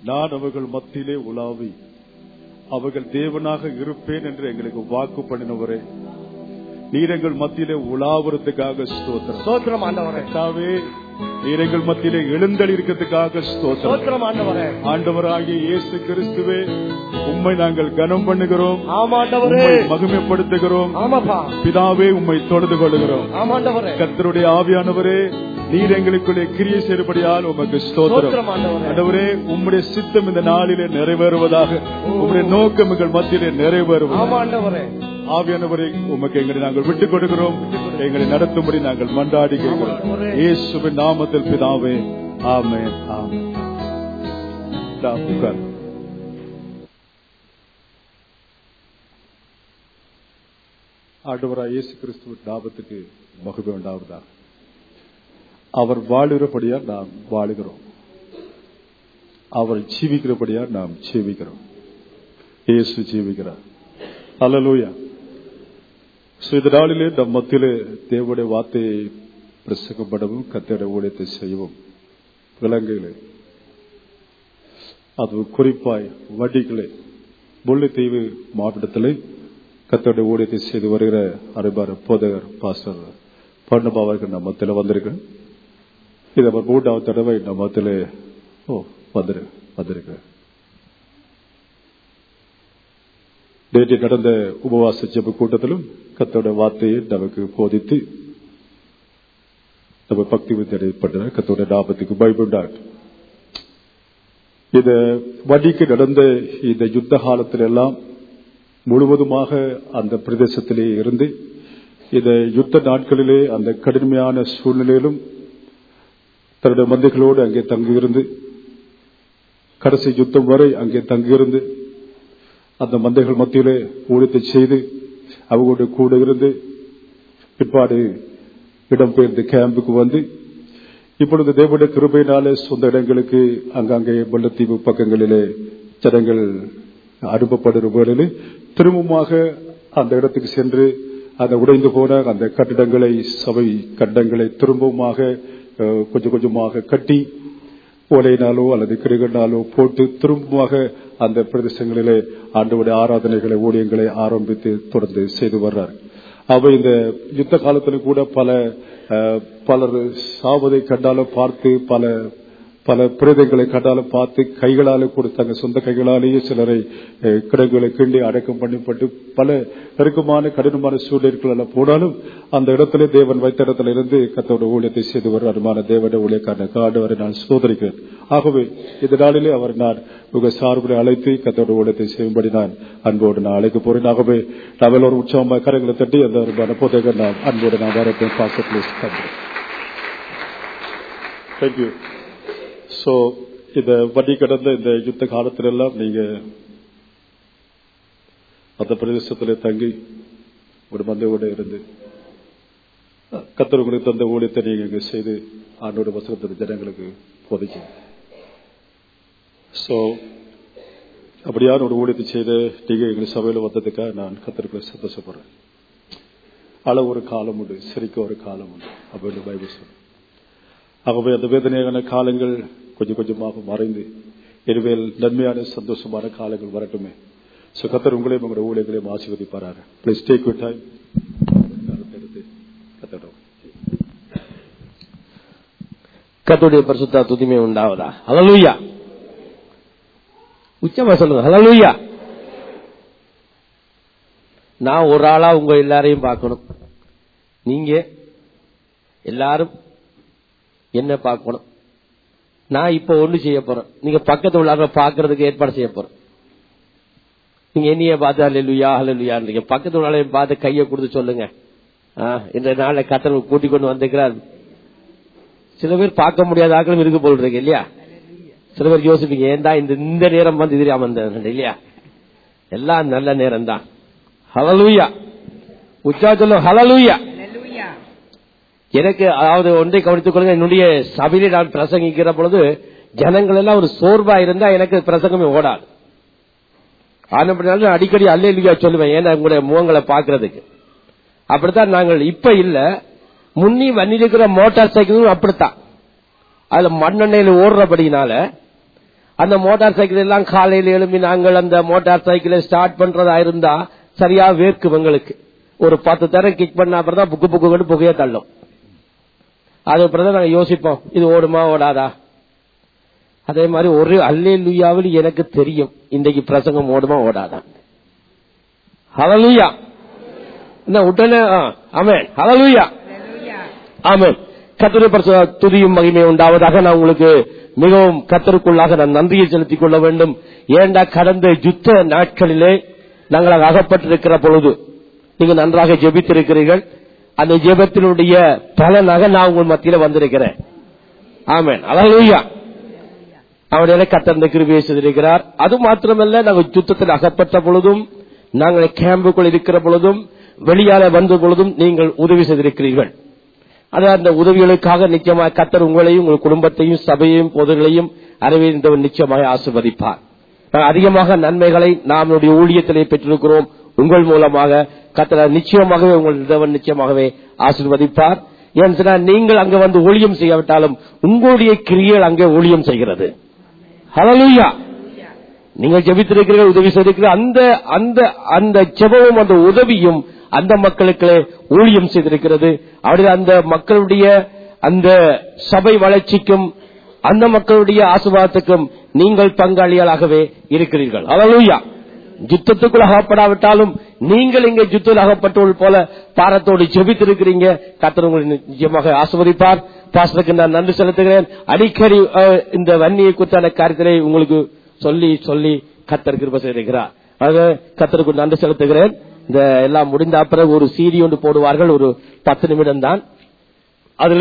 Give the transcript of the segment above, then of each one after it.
நான் அவர்கள் மத்தியிலே உலாவி அவர்கள் தேவனாக இருப்பேன் என்று எங்களுக்கு வாக்கு பண்ணினவரே நீர் எங்கள் மத்தியிலே உலாவுறதுக்காக ஸ்தோத்திரம் சோத்திரம் ஆண்டவரே கர்த்தாவே நீர் எங்கள் மத்தியிலே எழுந்தல் இருக்கிறதுக்காக ஸ்தோத்திரம் சோத்திரம் ஆண்டவரே ஆண்டவராகிய இயேசு கிறிஸ்துவே உம்மை நாங்கள் கனம் பண்ணுகிறோம் ஆமாண்டவரே உம்மை மகிமைப்படுத்துகிறோம் ஆமாப்பா பிதாவே உம்மை தொழுது கொள்கிறோம் ஆமாண்டவரே கர்த்தருடைய ஆவியானவரே நீர் எங்களுக்குள்ளே கிரியை செய்யபடியால் உமக்கு ஸ்தோத்திரம் சோத்திரம் ஆண்டவரே ஆண்டவரே உம்முடைய சித்தம் இந்த நாளிலே நிறைவேறுவதாக உம்முடைய நோக்கம் எங்கள் மத்தியிலே நிறைவேறுவதாக ஆமாண்டவரே ஆவியானவரை உமக்கு எங்களை நாங்கள் விட்டுக் கொடுக்கிறோம் எங்களை நடத்தும்படி நாங்கள் மண்டாடி கேட்கிறோம் இயேசுவின் நாமத்தில் பிதாவே ஆமென் ஆமென் தா, உட்கார். ஆண்டவராய் இயேசு கிறிஸ்துவின் நாமத்துக்கு மகிமை உண்டாவதா அவர் வாழுகிறபடியா நாம் வாழுகிறோம் அவர் ஜீவிக்கிறபடியா நாம் ஜீவிக்கிறோம் இயேசு ஜீவிக்கிறார் அல்லலூயா So, இந்த நாளிலே நம் மத்தியிலே தேவனுடைய வார்த்தையை பிரசங்கப்படவும் கத்தோட ஊழியத்தை செய்யவும் விலங்குகளே அது குறிப்பாய் வடிகளே முல்லைத்தீவு மாவட்டத்திலே கத்தோட ஊழியத்தை செய்து வருகிற அரைபார போதகர் பாஸ்டர் பர்ணபா அவர்கள் நம்ம மத்தியில வந்திருக்கேன் இது அவர் மூன்றாவது தடவை நம்ம மத்தியிலே ஓ வந்துரு வந்திருக்கிறேன் நேற்று நடந்த உபவாச ஜெப கூட்டத்திலும் கத்தோட வார்த்தையை நமக்கு போதித்து நம்ம பக்தி வித்தடைப்பட்ட கத்தோட லாபத்துக்கு பயப்பட்டார் இந்த வடிக்கு நடந்த இந்த யுத்த காலத்தில் எல்லாம் முழுவதுமாக அந்த பிரதேசத்திலே இருந்து இந்த யுத்த நாட்களிலே அந்த கடுமையான சூழ்நிலையிலும் தன்னுடைய மந்தைகளோடு அங்கே தங்கியிருந்து கடைசி யுத்தம் வரை அங்கே தங்கியிருந்து அந்த மந்தைகள் மத்தியிலே ஊழியத்தை செய்து அவங்களோட கூட இருந்து பிற்பாடு இடம்பெயர்ந்து கேம்புக்கு வந்து இப்பொழுது தேவனுடைய கிருபையினாலே சொந்த இடங்களுக்கு அங்கங்கே வெள்ளத்தீவு பக்கங்களிலே ஜனங்கள் அனுப்பப்படுகிற வேளையிலே திரும்பமாக அந்த இடத்துக்கு சென்று அந்த உடைந்து போன அந்த கட்டிடங்களை சபை கட்டிடங்களை திரும்பவுமாக அஹ், கொஞ்சம் கொஞ்சமாக கட்டி ஓலையினாலோ அல்லது கிரிகனாலோ போட்டு திரும்பமாக அந்த பிரதேசங்களிலே ஆண்டவுடைய ஆராதனைகளை ஊழியங்களை ஆரம்பித்து தொடர்ந்து செய்து வர்றார் அவை இந்த யுத்த காலத்தில் கூட பல அஹ், பலர் சாவதை கண்டாலும் பார்த்து பல பல பிரேதங்களை கண்டாலும் பார்த்து கைகளால கூட தங்க சொந்த கைகளாலேயே சிலரை அஹ், கிடங்குகளை கிண்டி அடக்கம் பண்ணப்பட்டு பல நெருக்கமான கடினமான சூழ்நிலைகள் போனாலும் அந்த இடத்திலே தேவன் வைத்த இடத்துல இருந்து கத்தோட ஊழியத்தை செய்து வரும் அருமான தேவன ஊழியக்காரன காண்டவரை நான் சோதரிக்கிறேன் ஆகவே இந்த நாளிலே அவர் நான் உங்க சார்பில் அழைத்து கத்தோட ஊழியத்தை செய்யும்படி நான் அன்போடு நான் அழைக்க போறேன் ஆகவே நாம் எல்லோரும் உற்சவமாக கரங்களை தட்டி அந்த அருமான போதக நான் அன்போடு நான் வரப்பேன் பாசப்ளீஸ் தேங்க்யூ சோ இந்த வட்டி கடந்த இந்த யுத்த காலத்துல எல்லாம் நீங்க அந்த பிரதேசத்துல தங்கி ஒரு மந்தையோட இருந்து கத்தர் உங்களுக்கு தந்த ஊழியத்தை நீங்க இங்க செய்து ஆண்டோட வசனத்தின் ஜனங்களுக்கு போதிச்சு சோ அப்படியான ஒரு ஊழியத்தை செய்து நீங்க எங்க சபையில வந்ததுக்காக நான் கத்தருக்கு சந்தோஷப்படுறேன் அள ஒரு காலம் உண்டு சிரிக்க ஒரு காலம் உண்டு அப்படின்னு பைபிள் சொல்றேன் ஆகவே அந்த வேதனையான காலங்கள் கொஞ்சம் கொஞ்சமாக மறைந்து இனிமேல் நன்மையான சந்தோஷமான காலங்கள் வரட்டுமே சோ கத்தர் உங்களையும் உங்களுடைய ஊழியர்களையும் ஆசீர்வதிப்பாராங்க பிளீஸ் டேக் யூ டைம் கத்தட்டும் கத்துடைய பரிசுத்தா துதிமை உண்டாவதா ஹalleluya உச்சமா சொல்லுங்க ஹalleluya நான் ஒரு ஆளா உங்க எல்லாரையும் பார்க்கணும் நீங்க எல்லாரும் என்ன பார்க்கணும் நான் இப்ப ஒண்ணு செய்ய போறேன் நீங்க பக்கத்து உள்ளார பாக்குறதுக்கு ஏற்பாடு செய்ய போறேன் நீங்க என்னைய பார்த்து அல்லா அல்லா பக்கத்து உள்ளாரையும் பார்த்து கையை கொடுத்து சொல்லுங்க ஆ, இன்றைய நாளை கத்தர் கூட்டிக் கொண்டு வந்திருக்கிறார் சில பேர் பார்க்க முடியாத ஆக்களும் இருக்கு போல் இருக்கு இல்லையா சில பேர் யோசிப்பீங்க ஏன்டா இந்த இந்த நேரம் வந்து எதிரி அமர்ந்த இல்லையா எல்லாம் நல்ல நேரம் தான் ஹலலூயா உச்சா சொல்லும் ஹலலூயா எனக்கு அதாவது ஒன்றை கவனித்துக் கொள்ளுங்க என்னுடைய சபையிலே நான் பிரசங்கிக்கிற பொழுது ஜனங்கள் எல்லாம் ஒரு சோர்வா இருந்தா எனக்கு பிரசங்கமே ஓடாது ஆனப்படினாலும் அடிக்கடி அல்லேலுயா சொல்லுவேன் ஏன்னா உங்களுடைய முகங்களை பாக்குறதுக்கு அப்படித்தான் நாங்கள் இப்ப இல்ல முன்னி வந்திருக்கிற மோட்டார் சைக்கிளும் அப்படித்தான் அதுல மண்ணெண்ணையில ஓடுறபடினால அந்த மோட்டார் சைக்கிள் எல்லாம் காலையில் எழும்பி நாங்கள் அந்த மோட்டார் சைக்கிளை ஸ்டார்ட் பண்றதா இருந்தா சரியா வேர்க்கும் எங்களுக்கு ஒரு பத்து தரம் கிக் பண்ண அப்புறம் தான் புக்கு புக்கு கொண்டு புகைய தள்ளும் அது அப்புறம் தான் நாங்க யோசிப்போம் இது ஓடுமா ஓடாதா அதே மாதிரி ஒரு அல்லே லுயாவில் எனக்கு தெரியும் இன்றைக்கு பிரசங்கம் ஓடுமா ஓடாதா ஹலலுயா என்ன உடனே ஆமேன் ஹலலுயா ஆமேன் கத்தரை பரிசு துதியும் மகிமை உண்டாவதாக நான் உங்களுக்கு மிகவும் கத்தருக்குள்ளாக நான் நன்றியை செலுத்திக் கொள்ள வேண்டும் ஏண்டா கடந்த யுத்த நாட்களிலே நாங்கள் அகப்பட்டிருக்கிற பொழுது நீங்க நன்றாக ஜெபித்திருக்கிறீர்கள் அந்த ஜெபத்தினுடைய பலனாக நான் உங்கள் மத்தியில வந்திருக்கிறேன் ஆமேன் அழகுயா அவருடைய கத்தந்த கிருபியை செய்திருக்கிறார் அது மாத்திரமல்ல நாங்கள் யுத்தத்தில் அகப்பட்ட பொழுதும் நாங்கள் கேம்புக்குள் இருக்கிற பொழுதும் வெளியால வந்த பொழுதும் நீங்கள் உதவி செய்திருக்கிறீர்கள் அதாவது அந்த உதவிகளுக்காக நிச்சயமாக கத்தர் உங்களையும் உங்கள் குடும்பத்தையும் சபையையும் பொதுகளையும் அறிவிந்தவர் நிச்சயமாக ஆசிர்வதிப்பார் அதிகமாக நன்மைகளை நாம் ஊழியத்திலே பெற்றிருக்கிறோம் உங்கள் மூலமாக கத்தர் நிச்சயமாகவே உங்கள் தேவன் நிச்சயமாகவே ஆசிர்வதிப்பார் ஏன்னு சொன்னா நீங்கள் அங்க வந்து ஊழியம் செய்யாவிட்டாலும் உங்களுடைய கிரியைகள் அங்கே ஊழியம் செய்கிறது ஹலலூயா நீங்கள் ஜெபித்திருக்கிறீர்கள் உதவி செய்திருக்கிற அந்த அந்த அந்த ஜெபமும் அந்த உதவியும் அந்த மக்களுக்கு ஊழியம் செய்திருக்கிறது அவருடைய அந்த மக்களுடைய அந்த சபை வளர்ச்சிக்கும் அந்த மக்களுடைய ஆசுவாதத்துக்கும் நீங்கள் பங்காளிகளாகவே இருக்கிறீர்கள் அலலூயா யுத்தத்துக்குள் அகப்படாவிட்டாலும் நீங்கள் இங்கே யுத்தத்தில் அகப்பட்டவர்கள் போல பாரத்தோடு ஜெபித்திருக்கிறீங்க கத்தர் உங்களை நிச்சயமாக ஆசிர்வதிப்பார் பாசத்துக்கு நான் நன்றி செலுத்துகிறேன் அடிக்கடி அஹ், இந்த வன்னியை குறித்தான காரியத்திலே உங்களுக்கு சொல்லி சொல்லி கத்தர் கிருப செய்திருக்கிறார் ஆக கத்தருக்கு நன்றி செலுத்துகிறேன் இந்த எல்லாம் முடிந்த பிறகு ஒரு சீடி ஒன்று போடுவார்கள் ஒரு பத்து நிமிடம் தான் அதுல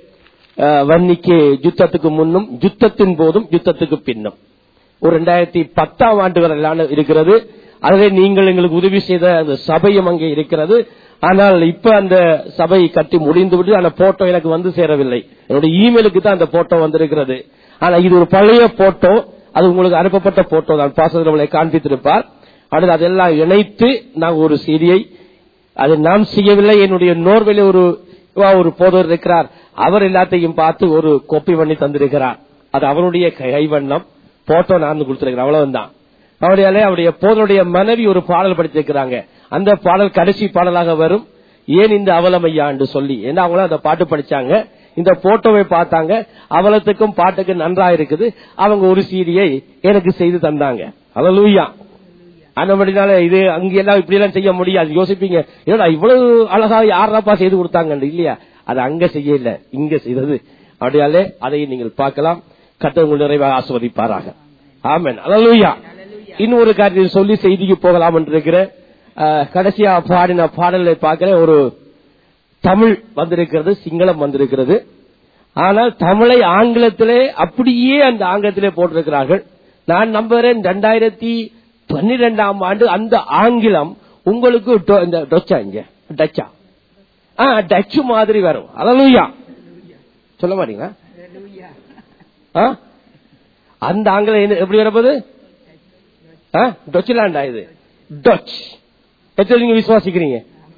அஹ், வன்னிக்கு யுத்தத்துக்கு முன்னும் யுத்தத்தின் போதும் யுத்தத்துக்கு பின்னும் ஒரு ரெண்டாயிரத்தி பத்தாம் ஆண்டு வரையிலான இருக்கிறது அதிலே நீங்கள் எங்களுக்கு உதவி செய்த அந்த சபையும் அங்கே இருக்கிறது ஆனால் இப்ப அந்த சபை கட்டி முடிந்து விட்டு அந்த போட்டோ எனக்கு வந்து சேரவில்லை என்னுடைய இமெயிலுக்கு தான் அந்த போட்டோ வந்திருக்கிறது ஆனா இது ஒரு பழைய போட்டோ அது உங்களுக்கு அனுப்பப்பட்ட போட்டோ தான் பாசத்தில் உங்களை காண்பித்திருப்பார் அடுத்து அதெல்லாம் இணைத்து நான் ஒரு செய்தியை அது நாம் செய்யவில்லை என்னுடைய நோர்வேல ஒரு ஒரு போதவர் இருக்கிறார் அவர் எல்லாத்தையும் பார்த்து ஒரு கோப்பி பண்ணி தந்திருக்கிறார் அது அவருடைய கைவண்ணம் போட்டோ நான் கொடுத்திருக்கிறேன் அவ்வளவுதான் அவருடைய அவருடைய போதனுடைய மனைவி ஒரு பாடல் படித்திருக்கிறாங்க அந்த பாடல் கடைசி பாடலாக வரும் ஏன் இந்த அவலமையா என்று சொல்லி ஏன்னா அவங்களும் அந்த பாட்டு படிச்சாங்க இந்த போட்டோவை பார்த்தாங்க அவலத்துக்கும் பாட்டுக்கும் நன்றா இருக்குது அவங்க ஒரு சீரியை எனக்கு செய்து தந்தாங்க அவலூயா அந்தபடினால இது அங்க எல்லாம் இப்படி எல்லாம் செய்ய முடியாது யோசிப்பீங்க ஏன்னா இவ்வளவு அழகா யாராப்பா செய்து கொடுத்தாங்க இல்லையா அது அங்க செய்ய இல்ல இங்க செய்தது அப்படியாலே அதை நீங்கள் பார்க்கலாம் கத்த உங்கள் நிறைவாக ஆஸ்வதிப்பாராக ஆமன் அலலூயா இன்னொரு காரியத்தை சொல்லி செய்திக்கு போகலாம் என்று இருக்கிறேன் அஹ், கடைசியா பாடின பாடலை பார்க்கிறேன் ஒரு தமிழ் வந்திருக்கிறது சிங்களம் வந்திருக்கிறது ஆனால் தமிழை ஆங்கிலத்திலே அப்படியே அந்த ஆங்கிலத்திலே போட்டிருக்கிறார்கள் நான் நம்புகிறேன் ரெண்டாயிரத்தி பன்னிரெண்டாம் ஆண்டு அந்த ஆங்கிலம் உங்களுக்கு டொ- இந்த டொச்சா இங்க டச்சா ஆ டச்சு மாதிரி வரும் அலலுயா சொல்ல மாட்டீங்களா ஆ? அந்த ஆங்கிலம் என்ன- எப்படி வரப்போகுது ஆ? டொச்லாண்டா இது டச் எத்தனை நீங்க விசுவாசிக்கிறீங்க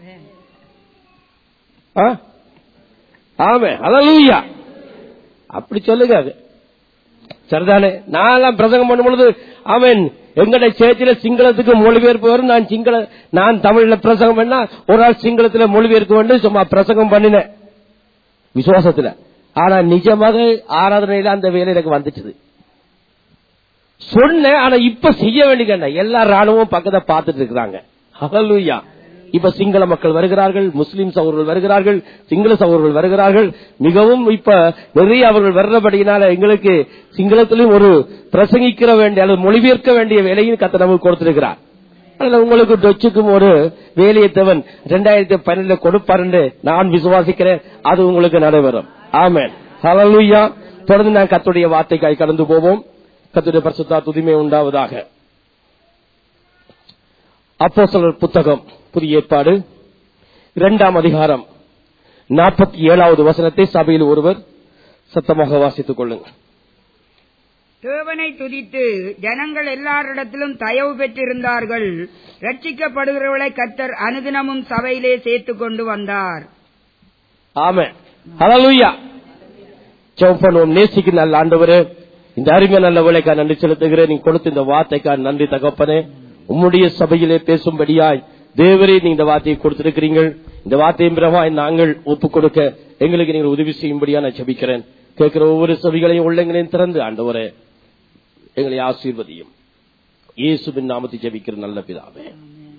ஆ? ஆமே அலலுயா அப்படி சொல்லுங்க அது சரிதானே நான் பிரசங்கம் பண்ணும் பொழுது அவன் எங்கட சேர்ச்சில சிங்களத்துக்கு மொழிபெயர்ப்பு வரும் நான் சிங்கள நான் தமிழ்ல பிரசங்கம் பண்ணா ஒரு ஆள் சிங்களத்துல மொழிபெயர்க்க வேண்டும் சும்மா பிரசங்கம் பண்ணினேன் விசுவாசத்துல ஆனா நிஜமாக ஆராதனையில அந்த வேலை எனக்கு வந்துச்சுது சொன்னேன் ஆனா இப்ப செய்ய வேண்டிய எல்லா ராணுவம் பக்கத்தை பார்த்துட்டு இருக்கிறாங்க ஹalleluya இப்ப சிங்கள மக்கள் வருகிறார்கள் முஸ்லிம் சகோதரர்கள் வருகிறார்கள் சிங்கள சகோதரர்கள் வருகிறார்கள் மிகவும் இப்ப நிறைய அவர்கள் வர்றபடியினால எங்களுக்கு சிங்களத்திலும் ஒரு பிரசங்கிக்கிற வேண்டிய அல்லது மொழிபெயர்க்க வேண்டிய வேலையும் கத்த நமக்கு கொடுத்திருக்கிறார் அதனால உங்களுக்கு டொச்சுக்கும் ஒரு வேலையை தேவன் ரெண்டாயிரத்தி பன்னெண்டுல கொடுப்பாருன்னு நான் விசுவாசிக்கிறேன் அது உங்களுக்கு நடைபெறும் ஆமென் ஹalleluya தொடர்ந்து நான் கத்துடைய வார்த்தைக்காய் கடந்து போவோம் கத்துடைய பரிசுத்தா துதிமை உண்டாவதாக அப்போஸ்தலர் புத்தகம் புதிய ஏற்பாடு இரண்டாம் அதிகாரம் நாற்பத்தி ஏழாவது வசனத்தை சபையில் ஒருவர் சத்தமாக வாசித்துக் கொள்ளுங்கள் தேவனை துதித்து ஜனங்கள் எல்லாரிடத்திலும் தயவு பெற்றிருந்தார்கள் ரட்சிக்கப்படுகிறவர்களை கர்த்தர் அனுதினமும் சபையிலே சேர்த்துக் கொண்டு வந்தார் ஆமென் ஹalleluya ஜெபம் பண்ணுவோம் நேசிக்கு நல்ல ஆண்டவரே இந்த அருமை நல்ல வேலைக்கா நன்றி செலுத்துகிறேன் நீ கொடுத்த இந்த வார்த்தைக்கா நன்றி தகப்பனே உம்முடைய சபையிலே பேசும்படியாய் தேவரே நீ இந்த வார்த்தையை கொடுத்திருக்கிறீர்கள் இந்த வார்த்தையின் பிரமாய் நாங்கள் ஒப்புக் கொடுக்க எங்களுக்கு நீங்கள் உதவி செய்யும்படியா நான் ஜெபிக்கிறேன் கேட்கிற ஒவ்வொரு சபைகளையும் உள்ளங்களையும் திறந்து ஆண்டவரே எங்களை ஆசீர்வதியும் இயேசுவின் நாமத்தை ஜெபிக்கிற நல்ல பிதாவே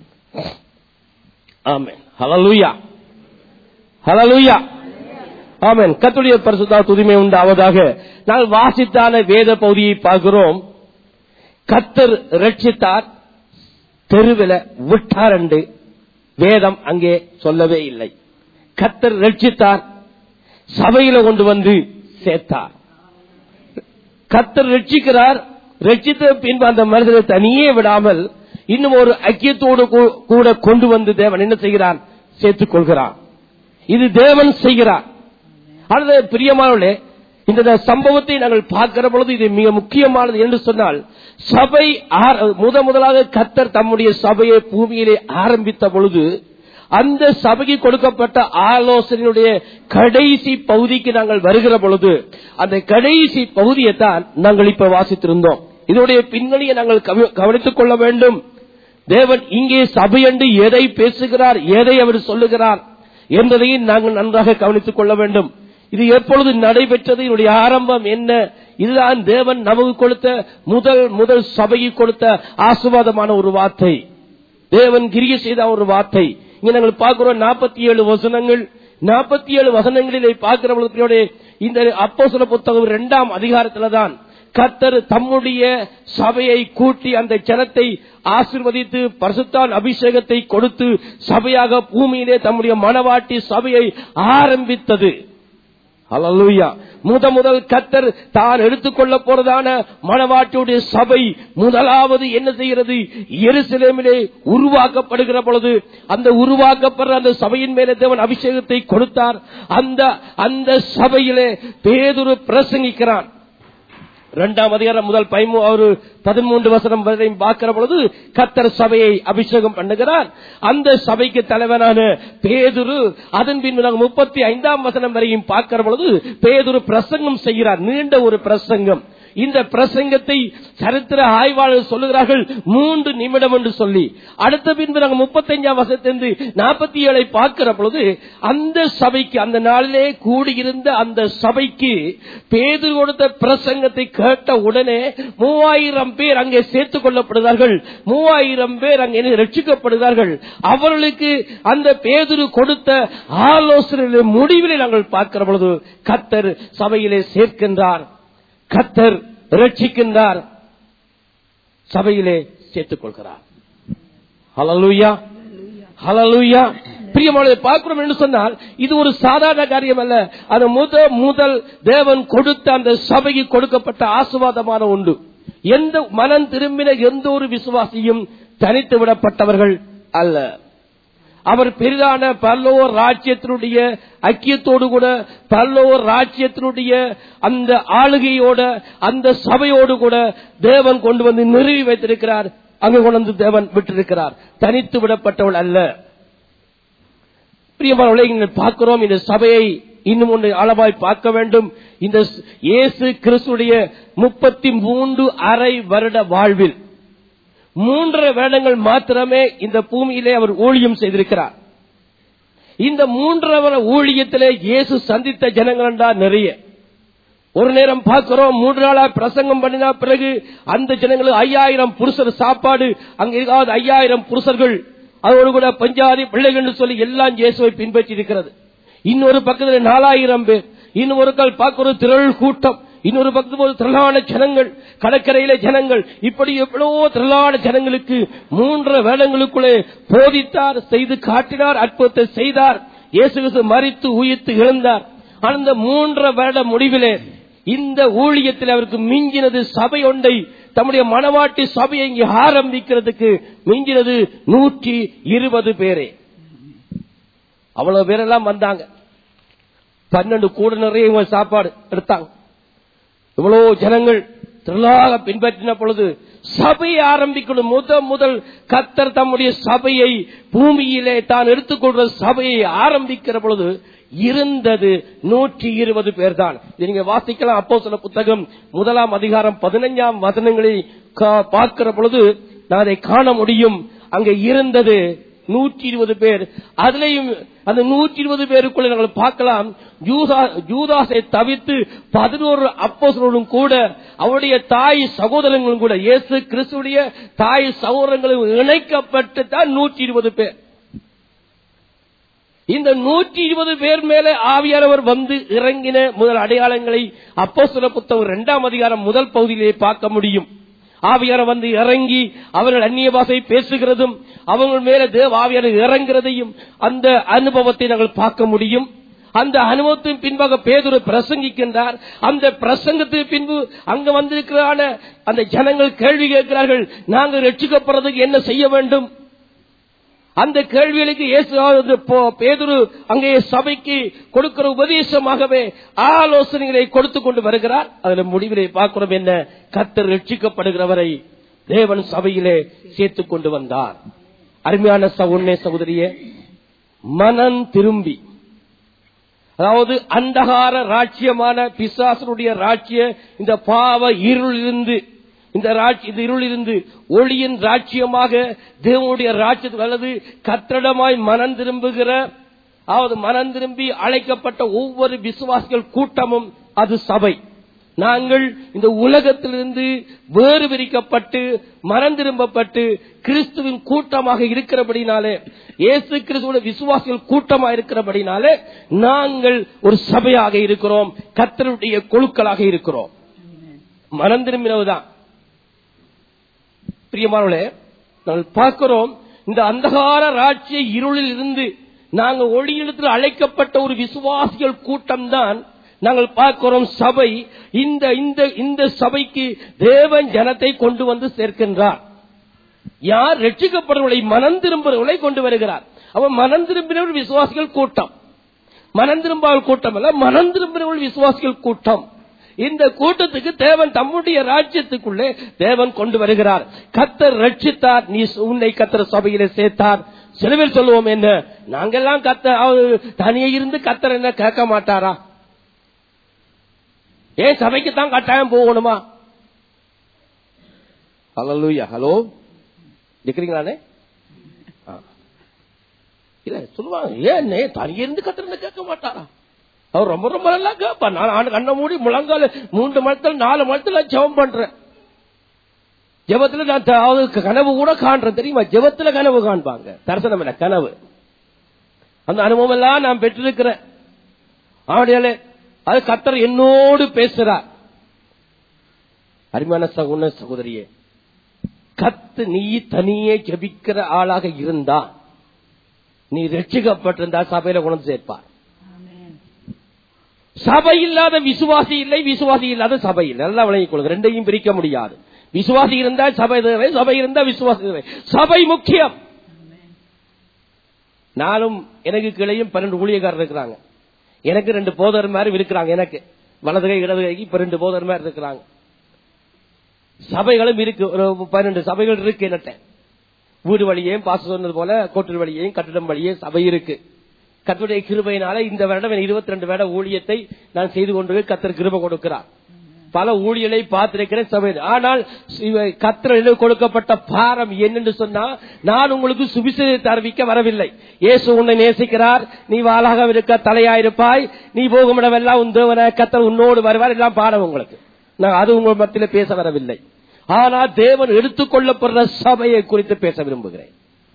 ஆமென் ஹalleluya ஹalleluya ஆமென் கர்த்தருடைய பரிசுத்த துதிமை உண்டாவதாக நாங்கள் வாசித்தான வேத பகுதியை பார்க்கிறோம் கத்தர் ரட்சித்தார் தெருவில விட்டார் என்று வேதம் அங்கே சொல்லவே இல்லை கத்தர் ரட்சித்தார் சபையில கொண்டு வந்து சேர்த்தார் கத்தர் ரட்சிக்கிறார் ரட்சித்த பின்பு அந்த மனிதனை தனியே விடாமல் இன்னும் ஒரு ஐக்கியத்தோடு கூ- கூட கொண்டு வந்து தேவன் என்ன செய்கிறார் சேர்த்துக் கொள்கிறார் இது தேவன் செய்கிறார் அல்லது பிரியமானவர்களே இந்த சம்பவத்தை நாங்கள் பார்க்கிற பொழுது இது மிக முக்கியமானது என்று சொன்னால் சபை ஆர- முத முதலாக கத்தர் தம்முடைய சபையை பூமியிலே ஆரம்பித்த பொழுது அந்த சபைக்கு கொடுக்கப்பட்ட ஆலோசனையுடைய கடைசி பகுதிக்கு நாங்கள் வருகிற பொழுது அந்த கடைசி பகுதியை தான் நாங்கள் இப்ப வாசித்திருந்தோம் இதனுடைய பின்னணியை நாங்கள் கவ- கவனித்துக் கொள்ள வேண்டும் தேவன் இங்கே சபை என்று எதை பேசுகிறார் எதை அவர் சொல்லுகிறார் என்பதையும் நாங்கள் நன்றாக கவனித்துக் கொள்ள வேண்டும் இது எப்பொழுது நடைபெற்றது இதனுடைய ஆரம்பம் என்ன இதுதான் தேவன் நமக்கு கொடுத்த முதல் முதல் சபைக்கு கொடுத்த ஆசுவாதமான ஒரு வார்த்தை தேவன் கிரிய செய்த ஒரு வார்த்தை இங்க நாங்கள் பார்க்கிறோம் நாற்பத்தி ஏழு வசனங்கள் நாற்பத்தி ஏழு வசனங்களிலே பார்க்கிற பொழுது இந்த அப்போஸ்தல புத்தகம் இரண்டாம் அதிகாரத்துல தான் கத்தர் தம்முடைய சபையை கூட்டி அந்த ஜனத்தை ஆசிர்வதித்து பரிசுத்தான் அபிஷேகத்தை கொடுத்து சபையாக பூமியிலே தம்முடைய மனவாட்டி சபையை ஆரம்பித்தது ஹalleluya முத முதல் கத்தர் தான் எடுத்துக்கொள்ள போறதான மணவாட்டியுடைய சபை முதலாவது என்ன செய்கிறது எருசலேமிலே உருவாக்கப்படுகிற பொழுது அந்த உருவாக்கப்படுற அந்த சபையின் மேலே தேவன் அபிஷேகத்தை கொடுத்தார் அந்த அந்த சபையிலே பேதுரு பிரசங்கிக்கிறான் இரண்டாம் அதிகாரம் முதல் பதிமூ ஒரு பதிமூன்று வசனம் வரையும் பார்க்கிற பொழுது கத்தர் சபையை அபிஷேகம் பண்ணுகிறார் அந்த சபைக்கு தலைவனான பேதுரு அதன் பின் நாங்கள் முப்பத்தி ஐந்தாம் வசனம் வரையும் பார்க்கிற பொழுது பேதுரு பிரசங்கம் செய்கிறார் நீண்ட ஒரு பிரசங்கம் இந்த பிரசங்கத்தை சரித்திர ஆய்வாளர் சொல்லுகிறார்கள் மூன்று நிமிடம் என்று சொல்லி அடுத்த பின்பு நாங்கள் முப்பத்தஞ்சாம் வருஷத்திலிருந்து நாற்பத்தி ஏழை பார்க்கிற பொழுது அந்த சபைக்கு அந்த நாளிலே கூடியிருந்த அந்த சபைக்கு பேது கொடுத்த பிரசங்கத்தை கேட்ட உடனே மூவாயிரம் பேர் அங்கே சேர்த்துக் கொள்ளப்படுகிறார்கள் மூவாயிரம் பேர் அங்கே ரட்சிக்கப்படுகிறார்கள் அவர்களுக்கு அந்த பேதுரு கொடுத்த ஆலோசனை முடிவிலே நாங்கள் பார்க்கிற பொழுது கத்தர் சபையிலே சேர்க்கின்றார் கத்தர் ரட்சிக்கின்றார் சபையிலே சேர்த்துக் கொள்கிறார் ஹலலூயா ஹலலூயா பிரியமானதை பார்க்கிறோம் என்று சொன்னால் இது ஒரு சாதாரண காரியம் அல்ல அது முத முதல் தேவன் கொடுத்த அந்த சபைக்கு கொடுக்கப்பட்ட ஆசுவாதமான உண்டு எந்த மனம் திரும்பின எந்த ஒரு விசுவாசியும் தனித்து விடப்பட்டவர்கள் அல்ல அவர் பெரிதான பல்லோர் ராஜ்யத்தினுடைய ஐக்கியத்தோடு கூட பல்லோர் ராஜ்யத்தினுடைய அந்த ஆளுகையோட அந்த சபையோடு கூட தேவன் கொண்டு வந்து நிறுவி வைத்திருக்கிறார் அங்கு கொண்டு வந்து தேவன் விட்டிருக்கிறார் தனித்து விடப்பட்டவள் அல்ல பிரியமானவர்களை இங்கே பார்க்கிறோம் இந்த சபையை இன்னும் ஒன்று அளவாய் பார்க்க வேண்டும் இந்த இயேசு கிறிஸ்துடைய முப்பத்தி மூன்று அரை வருட வாழ்வில் மூன்றரை வேடங்கள் மாத்திரமே இந்த பூமியிலே அவர் ஊழியம் செய்திருக்கிறார் இந்த மூன்றரை வருட ஊழியத்திலே இயேசு சந்தித்த ஜனங்கள் என்றா நிறைய ஒரு நேரம் பார்க்கிறோம் மூன்று நாளா பிரசங்கம் பண்ணினா பிறகு அந்த ஜனங்களுக்கு ஐயாயிரம் புருஷர் சாப்பாடு அங்க இருக்காது ஐயாயிரம் புருஷர்கள் அதோடு கூட பஞ்சாதி பிள்ளைகள் என்று சொல்லி எல்லாம் இயேசுவை பின்பற்றி இருக்கிறது இன்னொரு பக்கத்தில் நாலாயிரம் பேர் இன்னொரு கால் பார்க்கிற திரள் கூட்டம் இன்னொரு பக்கத்து போது திரளான ஜனங்கள் கடற்கரையில ஜனங்கள் இப்படி எவ்வளவோ திரளான ஜனங்களுக்கு மூன்று வேடங்களுக்குள்ளே போதித்தார் செய்து காட்டினார் அற்புதத்தை செய்தார் இயேசு கிறிஸ்து மறித்து உயிர்த்து எழுந்தார் அந்த மூன்று வருட முடிவிலே இந்த ஊழியத்தில் அவருக்கு மிஞ்சினது சபை ஒன்றை தம்முடைய மனவாட்டி சபையை இங்கே ஆரம்பிக்கிறதுக்கு மிஞ்சினது நூற்றி இருபது பேரே அவ்வளவு பேரெல்லாம் வந்தாங்க பன்னெண்டு கூட நிறைய இவங்க சாப்பாடு எடுத்தாங்க இவ்வளவு ஜனங்கள் திரளாக பின்பற்றின பொழுது சபையை ஆரம்பிக்கணும் முத முதல் கத்தர் தம்முடைய சபையை பூமியிலே தான் எடுத்துக்கொள்ற சபையை ஆரம்பிக்கிற பொழுது இருந்தது நூற்றி இருபது பேர் தான் இது நீங்க வாசிக்கலாம் அப்போ சில புத்தகம் முதலாம் அதிகாரம் பதினைஞ்சாம் வசனங்களை கா- பார்க்கிற பொழுது நான் அதை காண முடியும் அங்க இருந்தது நூற்றி இருபது பேர் அதுலயும் அந்த நூற்றி இருபது பேருக்குள்ள நாங்கள் பார்க்கலாம் யூதா யூதாசை தவிர்த்து பதினோரு அப்போசர்களும் கூட அவருடைய தாய் சகோதரங்களும் கூட இயேசு கிறிஸ்துடைய தாய் சகோதரங்களும் இணைக்கப்பட்டு தான் நூற்றி இருபது பேர் இந்த நூற்றி இருபது பேர் மேலே ஆவியானவர் வந்து இறங்கின முதல் அடையாளங்களை அப்போ சில புத்தகம் இரண்டாம் அதிகாரம் முதல் பகுதியிலே பார்க்க முடியும் ஆவியார வந்து இறங்கி அவர்கள் அந்நிய பாஷை பேசுகிறதும் அவங்க மேல தேவ ஆவியார் இறங்குறதையும் அந்த அனுபவத்தை நாங்கள் பார்க்க முடியும் அந்த அனுபவத்தின் பின்பாக பேதுரு பிரசங்கிக்கின்றார் அந்த பிரசங்கத்துக்கு பின்பு அங்க வந்திருக்கிறான அந்த ஜனங்கள் கேள்வி கேட்கிறார்கள் நாங்கள் ரட்சிக்கப்படுறதுக்கு என்ன செய்ய வேண்டும் அந்த கேள்விகளுக்கு இயேசு வந்து போ- பேதுரு அங்கே சபைக்கு கொடுக்கிற உபதேசமாகவே ஆலோசனைகளை கொடுத்து கொண்டு வருகிறார் அதுல முடிவிலே பார்க்கிறோம் என்ன கத்தர் ரட்சிக்கப்படுகிறவரை தேவன் சபையிலே சேர்த்துக் கொண்டு வந்தார் அருமையான சவுண்ணே சகோதரியே மனம் திரும்பி அதாவது அந்தகார ராஜ்யமான பிசாசனுடைய ராஜ்ய இந்த பாவ இருளிலிருந்து இந்த ராஜ்ய இந்த இருளிலிருந்து ஒளியின் ராஜ்யமாக தேவனுடைய ராஜ்யத்துக்கு அல்லது கட்டடமாய் மனம் திரும்புகிற அதாவது மனம் திரும்பி அழைக்கப்பட்ட ஒவ்வொரு விசுவாசிகள் கூட்டமும் அது சபை நாங்கள் இந்த உலகத்திலிருந்து வேறு விரிக்கப்பட்டு மனம் திரும்பப்பட்டு கிறிஸ்துவின் கூட்டமாக இருக்கிறபடினாலே இயேசு கிறிஸ்துவோட விசுவாசிகள் கூட்டமாக இருக்கிறபடினாலே நாங்கள் ஒரு சபையாக இருக்கிறோம் கத்தருடைய கொழுக்களாக இருக்கிறோம் மனம் திரும்பினவுதான் பிரியமானவர்களே நாங்கள் பார்க்கிறோம் இந்த அந்தகார ராட்சிய இருளில் இருந்து நாங்கள் ஒளியிடத்தில் அழைக்கப்பட்ட ஒரு விசுவாசிகள் கூட்டம் தான் நாங்கள் பார்க்கிறோம் சபை இந்த இந்த இந்த சபைக்கு தேவன் ஜனத்தை கொண்டு வந்து சேர்க்கின்றார் யார் ரட்சிக்கப்படுறவர்களை மனம் திரும்புறவர்களை கொண்டு வருகிறார் அவன் மனம் திரும்பினவர் விசுவாசிகள் கூட்டம் மனம் திரும்பாமல் கூட்டம் அல்ல மனம் திரும்பினவர்கள் விசுவாசிகள் கூட்டம் இந்த கூட்டத்துக்கு தேவன் தம்முடைய ராஜ்யத்துக்குள்ளே தேவன் கொண்டு வருகிறார் கத்தர் ரட்சித்தார் நீ உன்னை கத்தர் சபையிலே சேர்த்தார் சில பேர் சொல்லுவோம் என்ன நாங்கெல்லாம் கத்த அவர் தனியே இருந்து கத்தர் என்ன கேட்க மாட்டாரா ஏன் சபைக்கு தான் கட்டாயம் போகணுமா ஹலோ ஹலோ இருக்கிறீங்களானே ஆ. இல்ல சொல்லுவாங்க ஏன் தனியே இருந்து கத்துறது கேட்க மாட்டாரா அவர் ரொம்ப ரொம்ப நல்லா கேட்பா நான் ஆண்டு கண்ண மூடி முழங்கால மூன்று மணத்தில் நாலு மணத்துல ஜெபம் பண்றேன் ஜெபத்துல நான் த- அதாவது கனவு கூட காண்றேன் தெரியுமா ஜெபத்துல கனவு காண்பாங்க தரிசனம் இல்ல கனவு அந்த அனுபவம் எல்லாம் நான் பெற்றிருக்கிறேன் ஆடியாலே அது கத்தர் என்னோடு பேசுறார் அருமையான சகுன சகோதரியே கத்து நீ தனியே ஜெபிக்கிற ஆளாக இருந்தா நீ ரட்சிக்கப்பட்டிருந்தா சபையில கொண்டு சேர்ப்பார் சபை இல்லாத விசுவாசி இல்லை விசுவாசி இல்லாத சபை இல்லை நல்லா விளங்கிக் கொள்ளுங்க ரெண்டையும் பிரிக்க முடியாது விசுவாசி இருந்தால் சபை தேவை சபை இருந்தால் விசுவாசி தேவை சபை முக்கியம் நானும் எனக்கு கிளையும் பன்னெண்டு ஊழியக்காரர் இருக்கிறாங்க எனக்கு ரெண்டு போதர் மாதிரி இருக்கிறாங்க எனக்கு வலது கை இடது கைக்கு இப்ப ரெண்டு போதர் மாதிரி இருக்கிறாங்க சபைகளும் இருக்கு ஒரு பன்னெண்டு சபைகள் இருக்கு என்னட்ட வீடு வழியையும் பாச சொன்னது போல கோட்டல் வழியையும் கட்டிடம் வழியும் சபை இருக்கு கத்தருடைய கிருபையினால இந்த வருடம் இருபத்தி ரெண்டு வருட ஊழியத்தை நான் செய்து கொண்டு கத்தர் கிருபை கொடுக்கிறார் பல ஊழியலை பார்த்திருக்கிறேன் சபை ஆனால் கத்தரில் கொடுக்கப்பட்ட பாரம் என்னென்று சொன்னா நான் உங்களுக்கு சுவிசேஷத்தை அறிவிக்க வரவில்லை இயேசு உன்னை நேசிக்கிறார் நீ வாளாக இருக்க தலையாயிருப்பாய் நீ போகுமிடமெல்லாம் உன் தேவன கத்தர் உன்னோடு வருவார் எல்லாம் பாடம் உங்களுக்கு நான் அது உங்கள் மத்தியில பேச வரவில்லை ஆனா தேவன் எடுத்துக்கொள்ளப்படுற சபையை குறித்து பேச விரும்புகிறேன்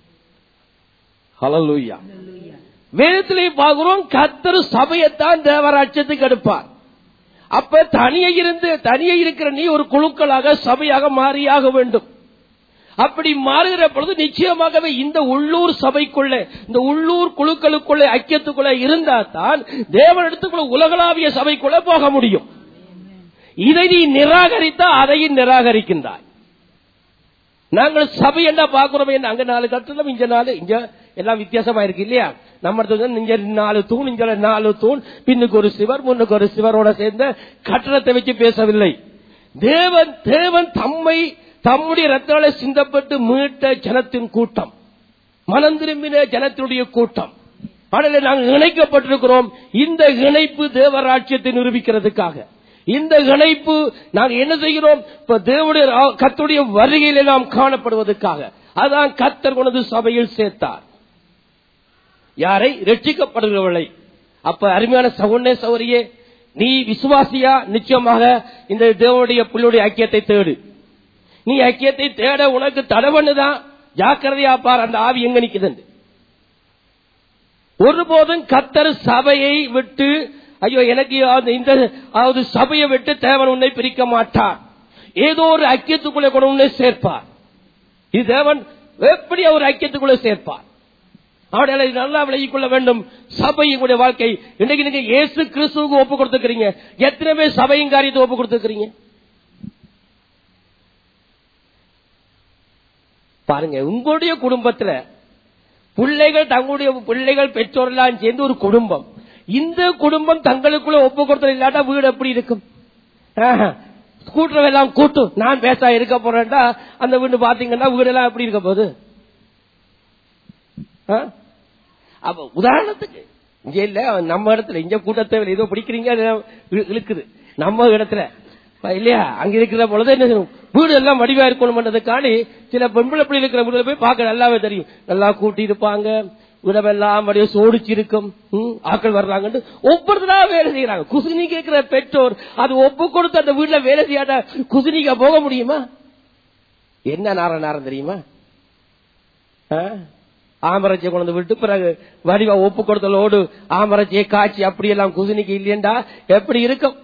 ஹலலூயா வேதத்திலே பார்க்கிறோம் கத்தர் சபையைத்தான் தேவராட்சத்துக்கு எடுப்பார் அப்ப தனியே இருந்து தனியே இருக்கிற நீ ஒரு குழுக்களாக சபையாக மாறியாக வேண்டும் அப்படி மாறுகிற பொழுது நிச்சயமாகவே இந்த உள்ளூர் சபைக்குள்ளே இந்த உள்ளூர் குழுக்களுக்குள்ளே ஐக்கியத்துக்குள்ளே இருந்தா தான் தேவன் எடுத்துக்குள்ள உலகளாவிய சபைக்குள்ளே போக முடியும் இதை நீ நிராகரித்தா அதையும் நிராகரிக்கின்றாய் நாங்கள் சபை என்ன பாக்குறோம் என்ன அங்க நாலு கட்டணம் இங்க நாலு இங்க எல்லாம் வித்தியாசமா இருக்கு இல்லையா நம்ம இடத்துல இங்க நாலு தூண் இங்க நாலு தூண் பின்னுக்கு ஒரு சிவர் முன்னுக்கு ஒரு சிவரோட சேர்ந்த கட்டணத்தை வச்சு பேசவில்லை தேவன் தேவன் தம்மை தம்முடைய ரத்தால சிந்தப்பட்டு மீட்ட ஜனத்தின் கூட்டம் மனம் திரும்பின ஜனத்தினுடைய கூட்டம் ஆனால் நாங்கள் இணைக்கப்பட்டிருக்கிறோம் இந்த இணைப்பு தேவராட்சியத்தை நிரூபிக்கிறதுக்காக இந்த இணைப்பு நாங்கள் என்ன செய்கிறோம் இப்ப தேவனுடைய கத்துடைய வருகையிலே நாம் காணப்படுவதற்காக அதான் கத்தர் கொண்டது சபையில் சேர்த்தார் யாரை ரட்சிக்கப்படுகிறவர்களை அப்ப அருமையான சகுனே சௌரியே நீ விசுவாசியா நிச்சயமாக இந்த தேவனுடைய பிள்ளையுடைய ஐக்கியத்தை தேடு நீ ஐக்கியத்தை தேட உனக்கு தடவண்ணுதான் ஜாக்கிரதையா பார் அந்த ஆவி எங்க நிக்குது ஒருபோதும் கத்தர் சபையை விட்டு ஐயோ எனக்கு அந்த- இந்த அதாவது சபையை விட்டு தேவன் உன்னை பிரிக்க மாட்டார் ஏதோ ஒரு ஐக்கியத்துக்குள்ளே கூட உன்னை சேர்ப்பார் இது தேவன் எப்படி அவர் ஐக்கியத்துக்குள்ளே சேர்ப்பார் அவர்களை நல்லா விலகிக் கொள்ள வேண்டும் சபை உங்களுடைய வாழ்க்கை இன்னைக்கு நீங்க இயேசு கிறிஸ்துவுக்கு ஒப்பு கொடுத்துக்கிறீங்க எத்தனை பேர் சபையின் காரியத்தை ஒப்பு கொடுத்துக்கிறீங்க பாருங்க உங்களுடைய குடும்பத்துல பிள்ளைகள் தங்களுடைய பிள்ளைகள் பெற்றோரெல்லாம் சேர்ந்து ஒரு குடும்பம் இந்த குடும்பம் தங்களுக்குள்ள ஒப்பு கொடுத்தல் இல்லாட்டா வீடு எப்படி இருக்கும் ஆஹா. கூட்டுறவெல்லாம் கூட்டும் நான் பேச இருக்க போறேன்டா அந்த வீடு பாத்தீங்கன்னா வீடெல்லாம் எப்படி இருக்க போகுது ஆ? அப்ப உதாரணத்துக்கு இங்க இல்ல நம்ம இடத்துல இங்க கூட்டத்தை ஏதோ பிடிக்கிறீங்க அது இழு- இழுக்குது நம்ம இடத்துல அப்ப இல்லையா அங்க இருக்கிற பொழுது என்ன செய்யணும்? வீடு எல்லாம் வடிவா இருக்கணும்ன்றதுக்காண்டி சில பெண்பிள்ளை பிள்ளை இருக்கிற வீடுல போய் பார்க்க நல்லாவே தெரியும் நல்லா கூட்டி இருப்பாங்க விடமெல்லாம் வடிவ சோடிச்சு இருக்கும் ம், ஆட்கள் வர்றாங்கன்னு ஒவ்வொருத்தரா வேலை செய்யறாங்க குசுனி கேட்கிற பெற்றோர் அது ஒப்பு கொடுத்து அந்த வீட்டுல வேலை செய்யாத குசுனிக்க போக முடியுமா என்ன நேரம் நேரம் தெரியுமா ஆமரச்சியை கொண்டு வந்து விட்டு பிறகு வடிவா ஒப்பு கொடுத்தலோடு ஆமரச்சியை காய்ச்சி அப்படியெல்லாம் குசுனிக்கு இல்லையண்டா எப்படி இருக்கும்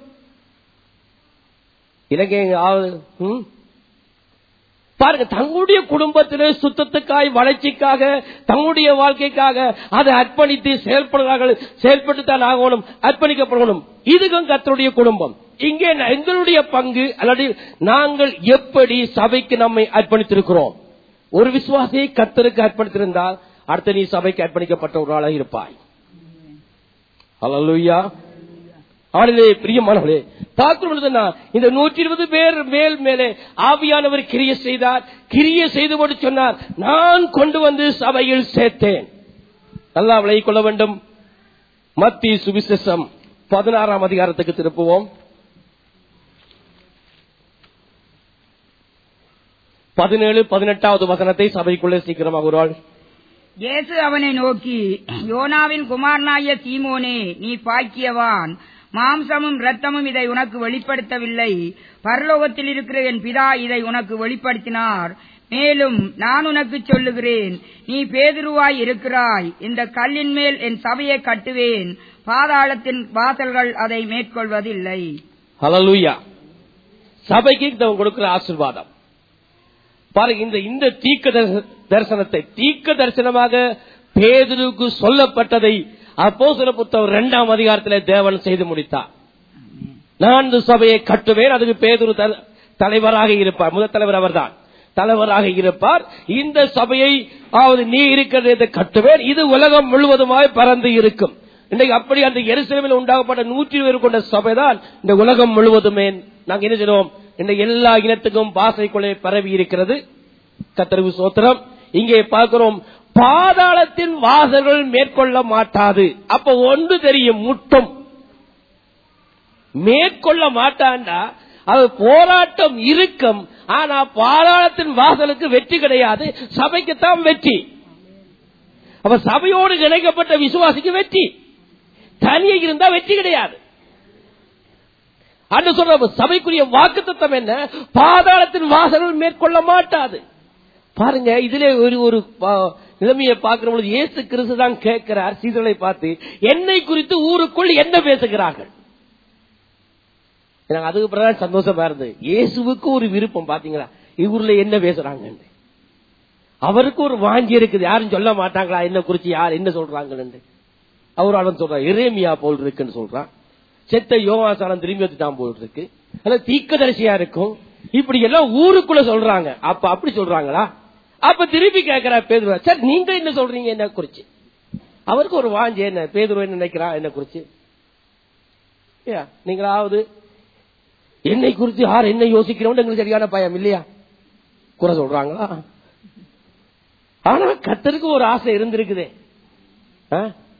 இலங்கை ஆவது ம்? பாருங்க தங்களுடைய குடும்பத்திலே சுத்தத்துக்காய் வளர்ச்சிக்காக தங்களுடைய வாழ்க்கைக்காக அதை அர்ப்பணித்து செயல்படுகிறார்கள் செயல்பட்டு தான் ஆகணும் அர்ப்பணிக்கப்படணும் இதுக்கும் கத்தருடைய குடும்பம் இங்கே ந- எங்களுடைய பங்கு அல்லது நாங்கள் எப்படி சபைக்கு நம்மை அர்ப்பணித்திருக்கிறோம் ஒரு விசுவாசியை கத்தருக்கு அர்ப்பணித்திருந்தால் அடுத்த நீ சபைக்கு அர்ப்பணிக்கப்பட்ட ஒரு ஆளாக இருப்பாய் அல்லா ஆளிலே பிரியமானவர்களே பார்க்கும் பொழுதுனா இந்த நூற்றி இருபது பேர் மேல் மேலே ஆவியானவர் கிரிய செய்தார் கிரிய செய்து கொண்டு சொன்னார் நான் கொண்டு வந்து சபையில் சேர்த்தேன் நல்லா விளங்கிக் கொள்ள வேண்டும் மத்திய சுவிசேஷம் பதினாறாம் அதிகாரத்துக்கு திருப்புவோம் பதினேழு பதினெட்டாவது வசனத்தை சபைக்குள்ளே சீக்கிரமாக ஒரு ஆள் இயேசு அவனை நோக்கி யோனாவின் குமாரனாய சீமோனே நீ பாக்கியவான் மாம்சமும் இரத்தமும் இதை உனக்கு வெளிப்படுத்தவில்லை பரலோகத்தில் இருக்கிற என் பிதா இதை உனக்கு வெளிப்படுத்தினார் மேலும் நான் உனக்கு சொல்லுகிறேன் நீ பேதுருவாய் இருக்கிறாய் இந்த கல்லின் மேல் என் சபையை கட்டுவேன் பாதாளத்தின் வாசல்கள் அதை மேற்கொள்வதில்லை ஹalleluya சபைக்கு அவன் கொடுக்கிற ஆசீர்வாதம் பாருங்க இந்த இந்த தீக்க தரிச- தரிசனத்தை தீக்க தரிசனமாக பேதுருக்கு சொல்லப்பட்டதை அப்போ புத்தகம் இரண்டாம் அதிகாரத்திலே தேவன் செய்து முடித்தார் நான் இந்த சபையை கட்டுவேன் அதுக்கு பேதுரு தல- தலைவராக இருப்பார் முதல் தலைவர் அவர்தான் தலைவராக இருப்பார் இந்த சபையை அதாவது நீ இருக்கிறதை கட்டுவேன் இது உலகம் முழுவதுமாய் பறந்து இருக்கும் இன்றைக்கு அப்படி அந்த எருசலேமில் உண்டாகப்பட்ட நூற்றி பேர் கொண்ட சபைதான் இந்த உலகம் முழுவதுமே நாங்க என்ன செய்வோம் இந்த எல்லா இனத்துக்கும் பாசைக்குள்ளே பரவி இருக்கிறது கத்தரவு சோத்திரம் இங்கே பார்க்கிறோம் பாதாளத்தின் வாசல்கள் மேற்கொள்ள மாட்டாது அப்ப ஒன்று தெரியும் முட்டும் மேற்கொள்ள மாட்டான்டா அது போராட்டம் இருக்கும் ஆனா பாதாளத்தின் வாசலுக்கு வெற்றி கிடையாது சபைக்குத்தான் வெற்றி அப்ப சபையோடு இணைக்கப்பட்ட விசுவாசிக்கு வெற்றி தனியே இருந்தா வெற்றி கிடையாது அன்று சொல்ற சபைக்குரிய வாக்குத்தத்தம் என்ன பாதாளத்தின் வாசல்கள் மேற்கொள்ள மாட்டாது பாருங்க இதுல ஒரு ஒரு பா- நிலைமையை பார்க்கிற பொழுது இயேசு கிறிஸ்து தான் கேட்கிறார் சீதனை பார்த்து என்னை குறித்து ஊருக்குள் என்ன பேசுகிறார்கள் எனக்கு அதுக்கு பிறகு சந்தோஷமா இருந்தது இயேசுவுக்கு ஒரு விருப்பம் பாத்தீங்களா இவர்ல என்ன பேசுறாங்கன்னு அவருக்கு ஒரு வாஞ்சி இருக்குது யாரும் சொல்ல மாட்டாங்களா என்ன குறிச்சு யார் என்ன சொல்றாங்கன்னு அவராலும் சொல்றான் எரேமியா போல் இருக்குன்னு சொல்றான் செத்த யோகாசானம் திரும்பி வந்துட்டான் போல் இருக்கு அதாவது தீக்கதரிசியா இருக்கும் இப்படி எல்லாம் ஊருக்குள்ள சொல்றாங்க அப்ப அப்படி சொல்றாங்களா அப்ப திருப்பி கேட்கிறா பேதுருவா சார் நீங்க என்ன சொல்றீங்க என்ன குறிச்சு அவருக்கு ஒரு வாஞ்சி என்ன பேதுருவ என்ன நினைக்கிறா என்ன குறிச்சு ஏயா, நீங்களாவது என்னை குறித்து யார் என்ன யோசிக்கிறோம் எங்களுக்கு சரியான பயம் இல்லையா குறை சொல்றாங்களா ஆனா கத்தருக்கு ஒரு ஆசை இருந்திருக்குதே ஆ?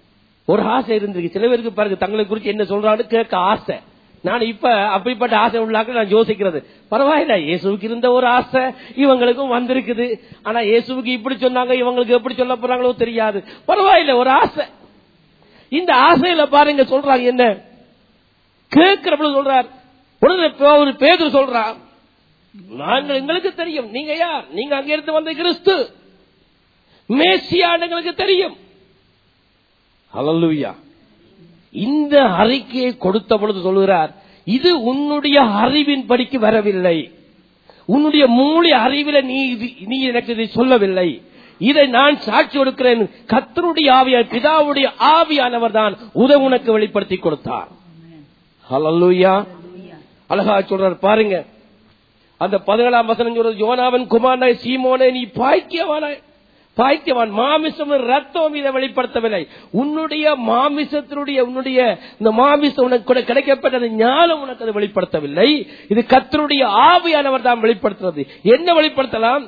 ஒரு ஆசை இருந்திருக்கு சில பேருக்கு பாருங்க தங்களை குறித்து என்ன சொல்றான்னு கேட்க ஆசை நான் இப்ப அப்படிப்பட்ட ஆசை உள்ளாக்க நான் யோசிக்கிறது பரவாயில்ல இயேசுவுக்கு இருந்த ஒரு ஆசை இவங்களுக்கும் வந்திருக்குது ஆனா இயேசுவுக்கு இப்படி சொன்னாங்க இவங்களுக்கு எப்படி சொல்ல போறாங்களோ தெரியாது பரவாயில்ல ஒரு ஆசை இந்த ஆசையில பாருங்க சொல்றாங்க என்ன கேட்கிறப்ப சொல்றார் உடனே பே- ஒரு பேதர் சொல்றான் நாங்கள் எங்களுக்கு தெரியும் நீங்க யார் நீங்க அங்க இருந்து வந்த கிறிஸ்து மேசியான்னு எங்களுக்கு தெரியும் ஹalleluya இந்த அறிக்கையை கொடுத்த பொழுது சொல்கிறார் இது உன்னுடைய அறிவின் படிக்கு வரவில்லை உன்னுடைய மூளை அறிவில நீ இது- நீ எனக்கு இதை சொல்லவில்லை இதை நான் சாட்சி கொடுக்கிறேன் கத்தருடைய ஆவியார் பிதாவுடைய ஆவியானவர் தான் உதவி உனக்கு வெளிப்படுத்தி கொடுத்தார் ஹalleluya அழகா சொல்றார் பாருங்க அந்த பதினேழாம் வசனம் சொல்றது யோனாவன் குமாரனாய் சீமோனே நீ பாய்க்கியவானாய் பாய்க்கியவான் மாமிசம் ரத்தம் இதை வெளிப்படுத்தவில்லை உன்னுடைய மாமிசத்தினுடைய உன்னுடைய இந்த மாமிசம் உனக்கு கூட கிடைக்கப்பட்டது ஞானம் உனக்கு அதை வெளிப்படுத்தவில்லை இது கத்தருடைய ஆவியானவர் தான் வெளிப்படுத்துறது என்ன வெளிப்படுத்தலாம்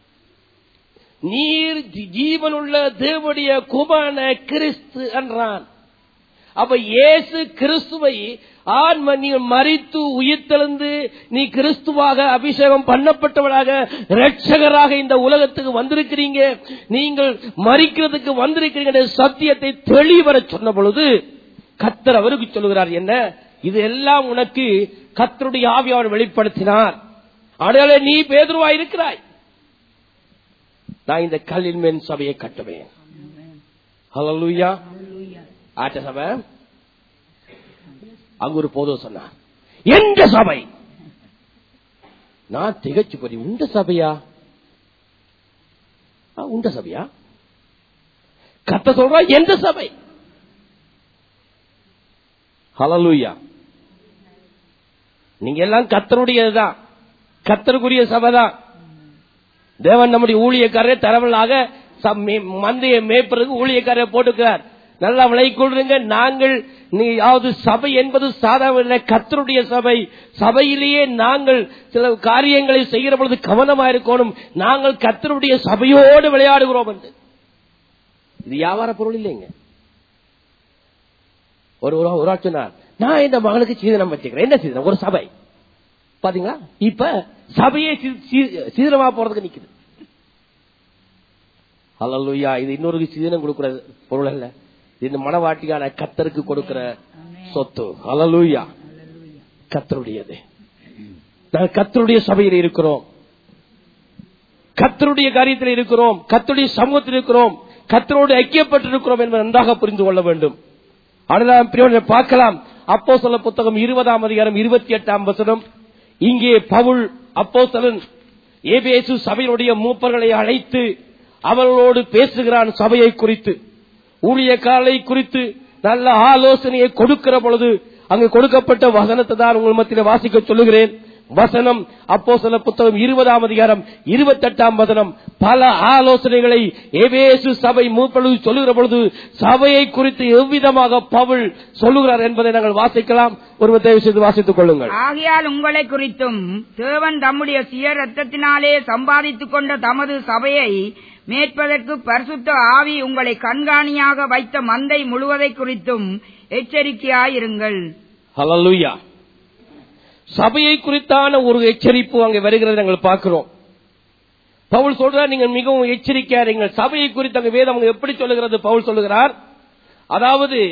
நீர் ஜீ- ஜீவனுள்ள தேவனுடைய குமாரன கிறிஸ்து என்றான் அப்ப இயேசு கிறிஸ்துவை ஆன்ம நீ மறித்து உயிர்த்தெழுந்து நீ கிறிஸ்துவாக அபிஷேகம் பண்ணப்பட்டவராக இரட்சகராக இந்த உலகத்துக்கு வந்திருக்கிறீங்க நீங்கள் மறிக்கிறதுக்கு வந்திருக்கிறீங்க என்ற சத்தியத்தை தெளிவர சொன்ன பொழுது கத்தர் அவருக்கு சொல்லுகிறார் என்ன இது எல்லாம் உனக்கு கத்தருடைய ஆவியார் வெளிப்படுத்தினார் ஆனால் நீ பேதுருவா இருக்கிறாய் நான் இந்த கல்லின் மேல் சபையை கட்டுவேன் ஹalleluya ஆட்ட சபை அங்க ஒரு போதும் சொன்னார் எந்த சபை நான் திகச்சு போய் உண்ட சபையா ஆ, உண்ட சபையா கத்த சொல்றா எந்த சபை ஹalleluya நீங்க எல்லாம் கத்தருடையதுதான் கத்தருக்குரிய சபை தான் தேவன் நம்முடைய ஊழியக்காரரை தரவலாக சம் மே- மந்தையை மேய்ப்பதற்கு ஊழியக்காரரை போட்டுக்கிறார் நல்லா விலை கொள்ளுங்க நாங்கள் நீயாவது சபை என்பது சாதாரண இல்லை, கர்த்தருடைய சபை சபையிலேயே நாங்கள் சில காரியங்களை செய்கிற பொழுது கவனமா இருக்கணும் நாங்கள் கர்த்தருடைய சபையோடு விளையாடுகிறோம் என்று இது வியாபார பொருள் இல்லைங்க ஒரு ஒரு ஒரு ஆள் சொன்னார் நான் இந்த மகனுக்கு சீதனம் வச்சுக்கிறேன் என்ன சீதனம் ஒரு சபை பாத்தீங்களா இப்ப சபையே சீ- சீ- சீதனமா போறதுக்கு நிக்குது அல்லலுயா இது இன்னொரு சீதனம் கொடுக்கிற பொருள் அல்ல இது இந்த மனவாட்டியான கத்தருக்கு கொடுக்கிற சொத்து அல்லலுயா கத்தருடையது நாங்கள் கத்தருடைய சபையில் இருக்கிறோம் கத்தருடைய காரியத்தில் இருக்கிறோம் கத்தருடைய சமூகத்தில் இருக்கிறோம் கத்தரோடு ஐக்கியப்பட்டிருக்கிறோம் என்பதை நன்றாக புரிந்து கொள்ள வேண்டும் ஆனால் பிரியோனை பார்க்கலாம் அப்போ சொல்ல புத்தகம் இருபதாம் அதிகாரம் இருபத்தி எட்டாம் வசனம் இங்கே பவுல் அப்போ ஏபேசு சபையினுடைய மூப்பர்களை அழைத்து அவர்களோடு பேசுகிறான் சபையை குறித்து ஊழியக்காரரை குறித்து நல்ல ஆலோசனையை கொடுக்கிற பொழுது அங்கு கொடுக்கப்பட்ட வசனத்தை தான் உங்கள் மத்தியில் வாசிக்க சொல்லுகிறேன் வசனம் அப்போ சில புத்தகம் இருபதாம் அதிகாரம் இருபத்தெட்டாம் வசனம் பல ஆலோசனைகளை ஏவேசு சபை மூப்பொழுது சொல்லுகிற பொழுது சபையை குறித்து எவ்விதமாக பவுல் சொல்லுகிறார் என்பதை நாங்கள் வாசிக்கலாம் ஒருவர் தயவு செய்து வாசித்துக் கொள்ளுங்கள் ஆகையால் உங்களை குறித்தும் தேவன் தம்முடைய சுய ரத்தத்தினாலே சம்பாதித்துக் கொண்ட தமது சபையை மேற்பதற்கு பரிசுத்த ஆவி உங்களை கண்காணியாக வைத்த மந்தை முழுவதை குறித்தும் எச்சரிக்கையாயிருங்கள் ஹalleluya சபையை குறித்தான ஒரு எச்சரிப்பு அங்கே வருகிறதை நாங்கள் பார்க்கிறோம் பவுல் சொல்றார் நீங்கள் மிகவும் எச்சரிக்கையா இருங்கள் சபையை குறித்து அங்க வேதம் அங்க எப்படி சொல்லுகிறது பவுல் சொல்லுகிறார் அதாவது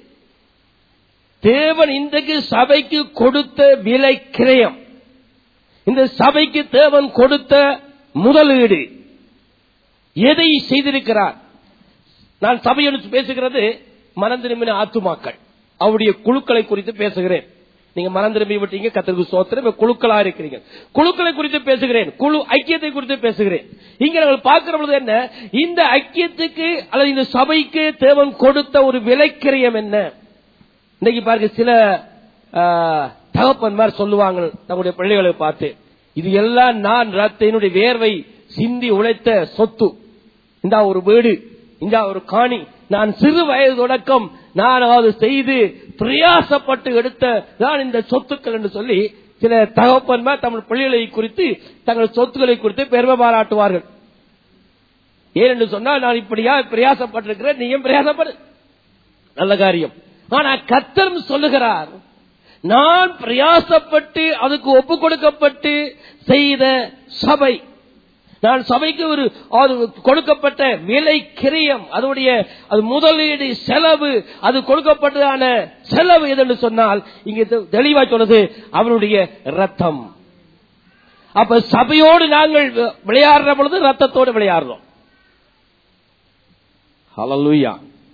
தேவன் இன்றைக்கு சபைக்கு கொடுத்த விலை கிரயம் இந்த சபைக்கு தேவன் கொடுத்த முதலீடு எதை செய்திருக்கிறார் நான் சபையோடு பேசுகிறது மனம் திரும்பின ஆத்துமாக்கள் அவருடைய குழுக்களை குறித்து பேசுகிறேன் நீங்க மனம் திரும்பி விட்டீங்க கத்திற்கு சோத்திரம் இப்ப குழுக்களா இருக்கிறீங்க குழுக்களை குறித்து பேசுகிறேன் குழு ஐக்கியத்தை குறித்து பேசுகிறேன் இங்க நாங்கள் பார்க்கிற பொழுது என்ன இந்த ஐக்கியத்துக்கு அல்லது இந்த சபைக்கு தேவன் கொடுத்த ஒரு விலைக்கிரயம் என்ன இன்னைக்கு பாருங்க சில ஆ, தகப்பன்மார் சொல்லுவாங்க நம்முடைய பிள்ளைகளை பார்த்து இது எல்லாம் நான் ரத்த என்னுடைய வேர்வை சிந்தி உழைத்த சொத்து இந்த ஒரு வீடு இந்த ஒரு காணி நான் சிறு வயது தொடக்கம் நான் அதாவது செய்து பிரயாசப்பட்டு எடுத்த தான் இந்த சொத்துக்கள் என்று சொல்லி சில தகப்பன்மார் தமிழ் பிள்ளைகளை குறித்து தங்கள் சொத்துக்களை குறித்து பெருமை பாராட்டுவார்கள் ஏனென்று சொன்னால் நான் இப்படியா பிரயாசப்பட்டிருக்கிறேன் நீயும் பிரயாசப்படு நல்ல காரியம் ஆனா கத்தரும் சொல்லுகிறார் நான் பிரயாசப்பட்டு அதுக்கு ஒப்பு கொடுக்கப்பட்டு செய்த சபை நான் சபைக்கு ஒரு அது கொடுக்கப்பட்ட விலை கிரியம் அதனுடைய அது முதலீடு செலவு அது கொடுக்கப்பட்டதான செலவு எதுன்னு சொன்னால் இங்க தெ- தெளிவா சொல்றது அவருடைய ரத்தம் அப்ப சபையோடு நாங்கள் வி- விளையாடுற பொழுது ரத்தத்தோடு விளையாடுறோம் ஹalleluya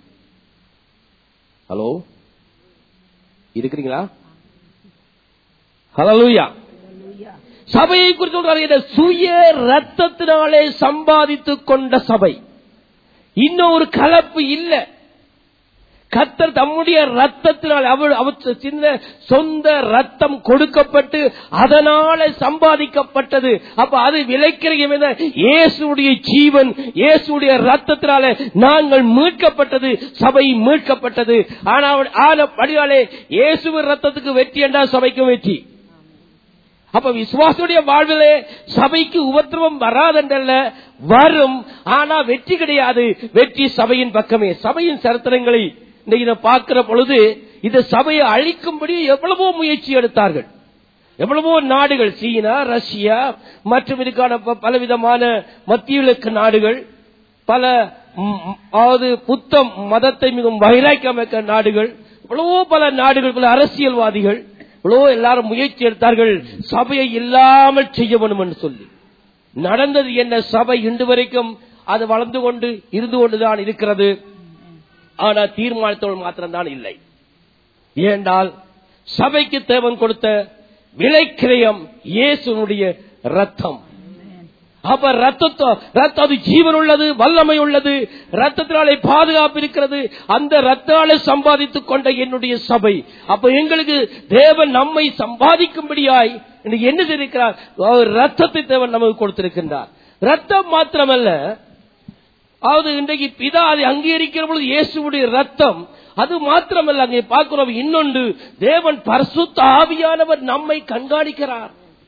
ஹலோ இருக்கிறீங்களா ஹalleluya சபையை குறித்து சொல்றாரு இந்த சுய ரத்தத்தினாலே சம்பாதித்துக் கொண்ட சபை இன்னும் ஒரு கலப்பு இல்ல கத்தர் தம்முடைய ரத்தத்தினால் அவர் அவர் சின்ன சொந்த ரத்தம் கொடுக்கப்பட்டு அதனால சம்பாதிக்கப்பட்டது அப்ப அது விலைக்கிறையும் என்ன இயேசுடைய ஜீவன் இயேசுடைய ரத்தத்தினால நாங்கள் மீட்கப்பட்டது சபை மீட்கப்பட்டது ஆனால் ஆன படியாலே இயேசுவின் ரத்தத்துக்கு வெற்றி என்றால் சபைக்கும் வெற்றி அப்ப விசுவாசுடைய வாழ்விலே சபைக்கு உபத்திரவம் வராதென்றல்ல வரும் ஆனா வெற்றி கிடையாது வெற்றி சபையின் பக்கமே சபையின் சரித்திரங்களை இன்னைக்கு நான் பார்க்கிற பொழுது இந்த சபையை அழிக்கும்படி எவ்வளவோ முயற்சி எடுத்தார்கள் எவ்வளவோ நாடுகள் சீனா ரஷ்யா மற்றும் இதுக்கான ப- பலவிதமான மத்தியிலக்கு நாடுகள் பல ம், ம், அதாவது புத்த மதத்தை மிகவும் வைராக்கியமிக்க நாடுகள் எவ்வளவோ பல நாடுகள் பல அரசியல்வாதிகள் எவ்வளவோ எல்லாரும் முயற்சி எடுத்தார்கள் சபையை இல்லாமல் செய்ய வேண்டும் என்று சொல்லி நடந்தது என்ன சபை இன்று வரைக்கும் அது வளர்ந்து கொண்டு இருந்து கொண்டுதான் இருக்கிறது ஆனா தீர்மானத்தோடு மாத்திரம்தான் இல்லை ஏண்டால் சபைக்கு தேவன் கொடுத்த விலைக்கிரயம் இயேசுனுடைய ரத்தம் அப்ப ரத்தத்தோ ரத்தம் அது ஜீவன் உள்ளது வல்லமை உள்ளது ரத்தத்தினாலே பாதுகாப்பு இருக்கிறது அந்த ரத்தாலே சம்பாதித்துக் கொண்ட என்னுடைய சபை அப்ப எங்களுக்கு தேவன் நம்மை சம்பாதிக்கும்படியாய் இன்னைக்கு என்ன செய்திருக்கிறார் அவர் ரத்தத்தை தேவன் நமக்கு கொடுத்திருக்கின்றார் ரத்தம் மாத்திரமல்ல அதாவது இன்றைக்கு பிதா அதை அங்கீகரிக்கிற பொழுது இயேசுடைய ரத்தம் அது மாத்திரமல்ல அங்கே பார்க்கிறோம் இன்னொன்று தேவன் பரிசுத்த ஆவியானவர் நம்மை கண்காணிக்கிறார்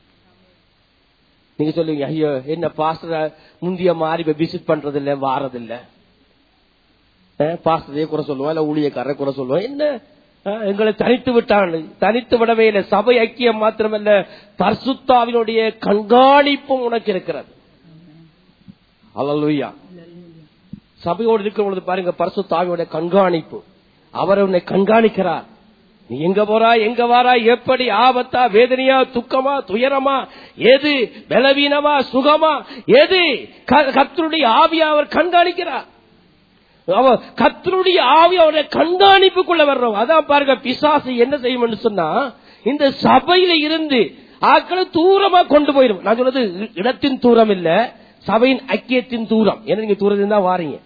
நீங்க சொல்லுவீங்க ஐயோ என்ன பாஸ்டர் முந்திய மாதிரி இப்ப விசிட் பண்றது இல்ல வாரது இல்ல பாஸ்டரே குறை சொல்லுவோம் இல்ல ஊழியக்காரரை குறை சொல்லுவோம் என்ன அஹ், எங்களை தனித்து விட்டான் தனித்து விடவே இல்லை சபை ஐக்கியம் மாத்திரமல்ல பரிசுத்தாவினுடைய கண்காணிப்பும் உனக்கு இருக்கிறது அல்லலுயா சபையோடு இருக்கிற பொழுது பாருங்க பரிசுத்தாவியோட கண்காணிப்பு அவர் உன்னை கண்காணிக்கிறார் நீ எங்க போறா எங்க வாரா எப்படி ஆபத்தா வேதனையா துக்கமா துயரமா எது பலவீனமா சுகமா எது க- கர்த்தருடைய ஆவியா அவர் கண்காணிக்கிறார் அவர் கர்த்தருடைய ஆவி அவருடைய கண்காணிப்புக்குள்ள வர்றோம் அதான் பாருங்க பிசாசு என்ன செய்யும் சொன்னா இந்த சபையில இருந்து ஆட்களை தூரமா கொண்டு போயிடும் நான் சொல்றது இ- இடத்தின் தூரம் இல்ல சபையின் ஐக்கியத்தின் தூரம் ஏன்னா நீங்க தூரத்துல தான் வாரீங்க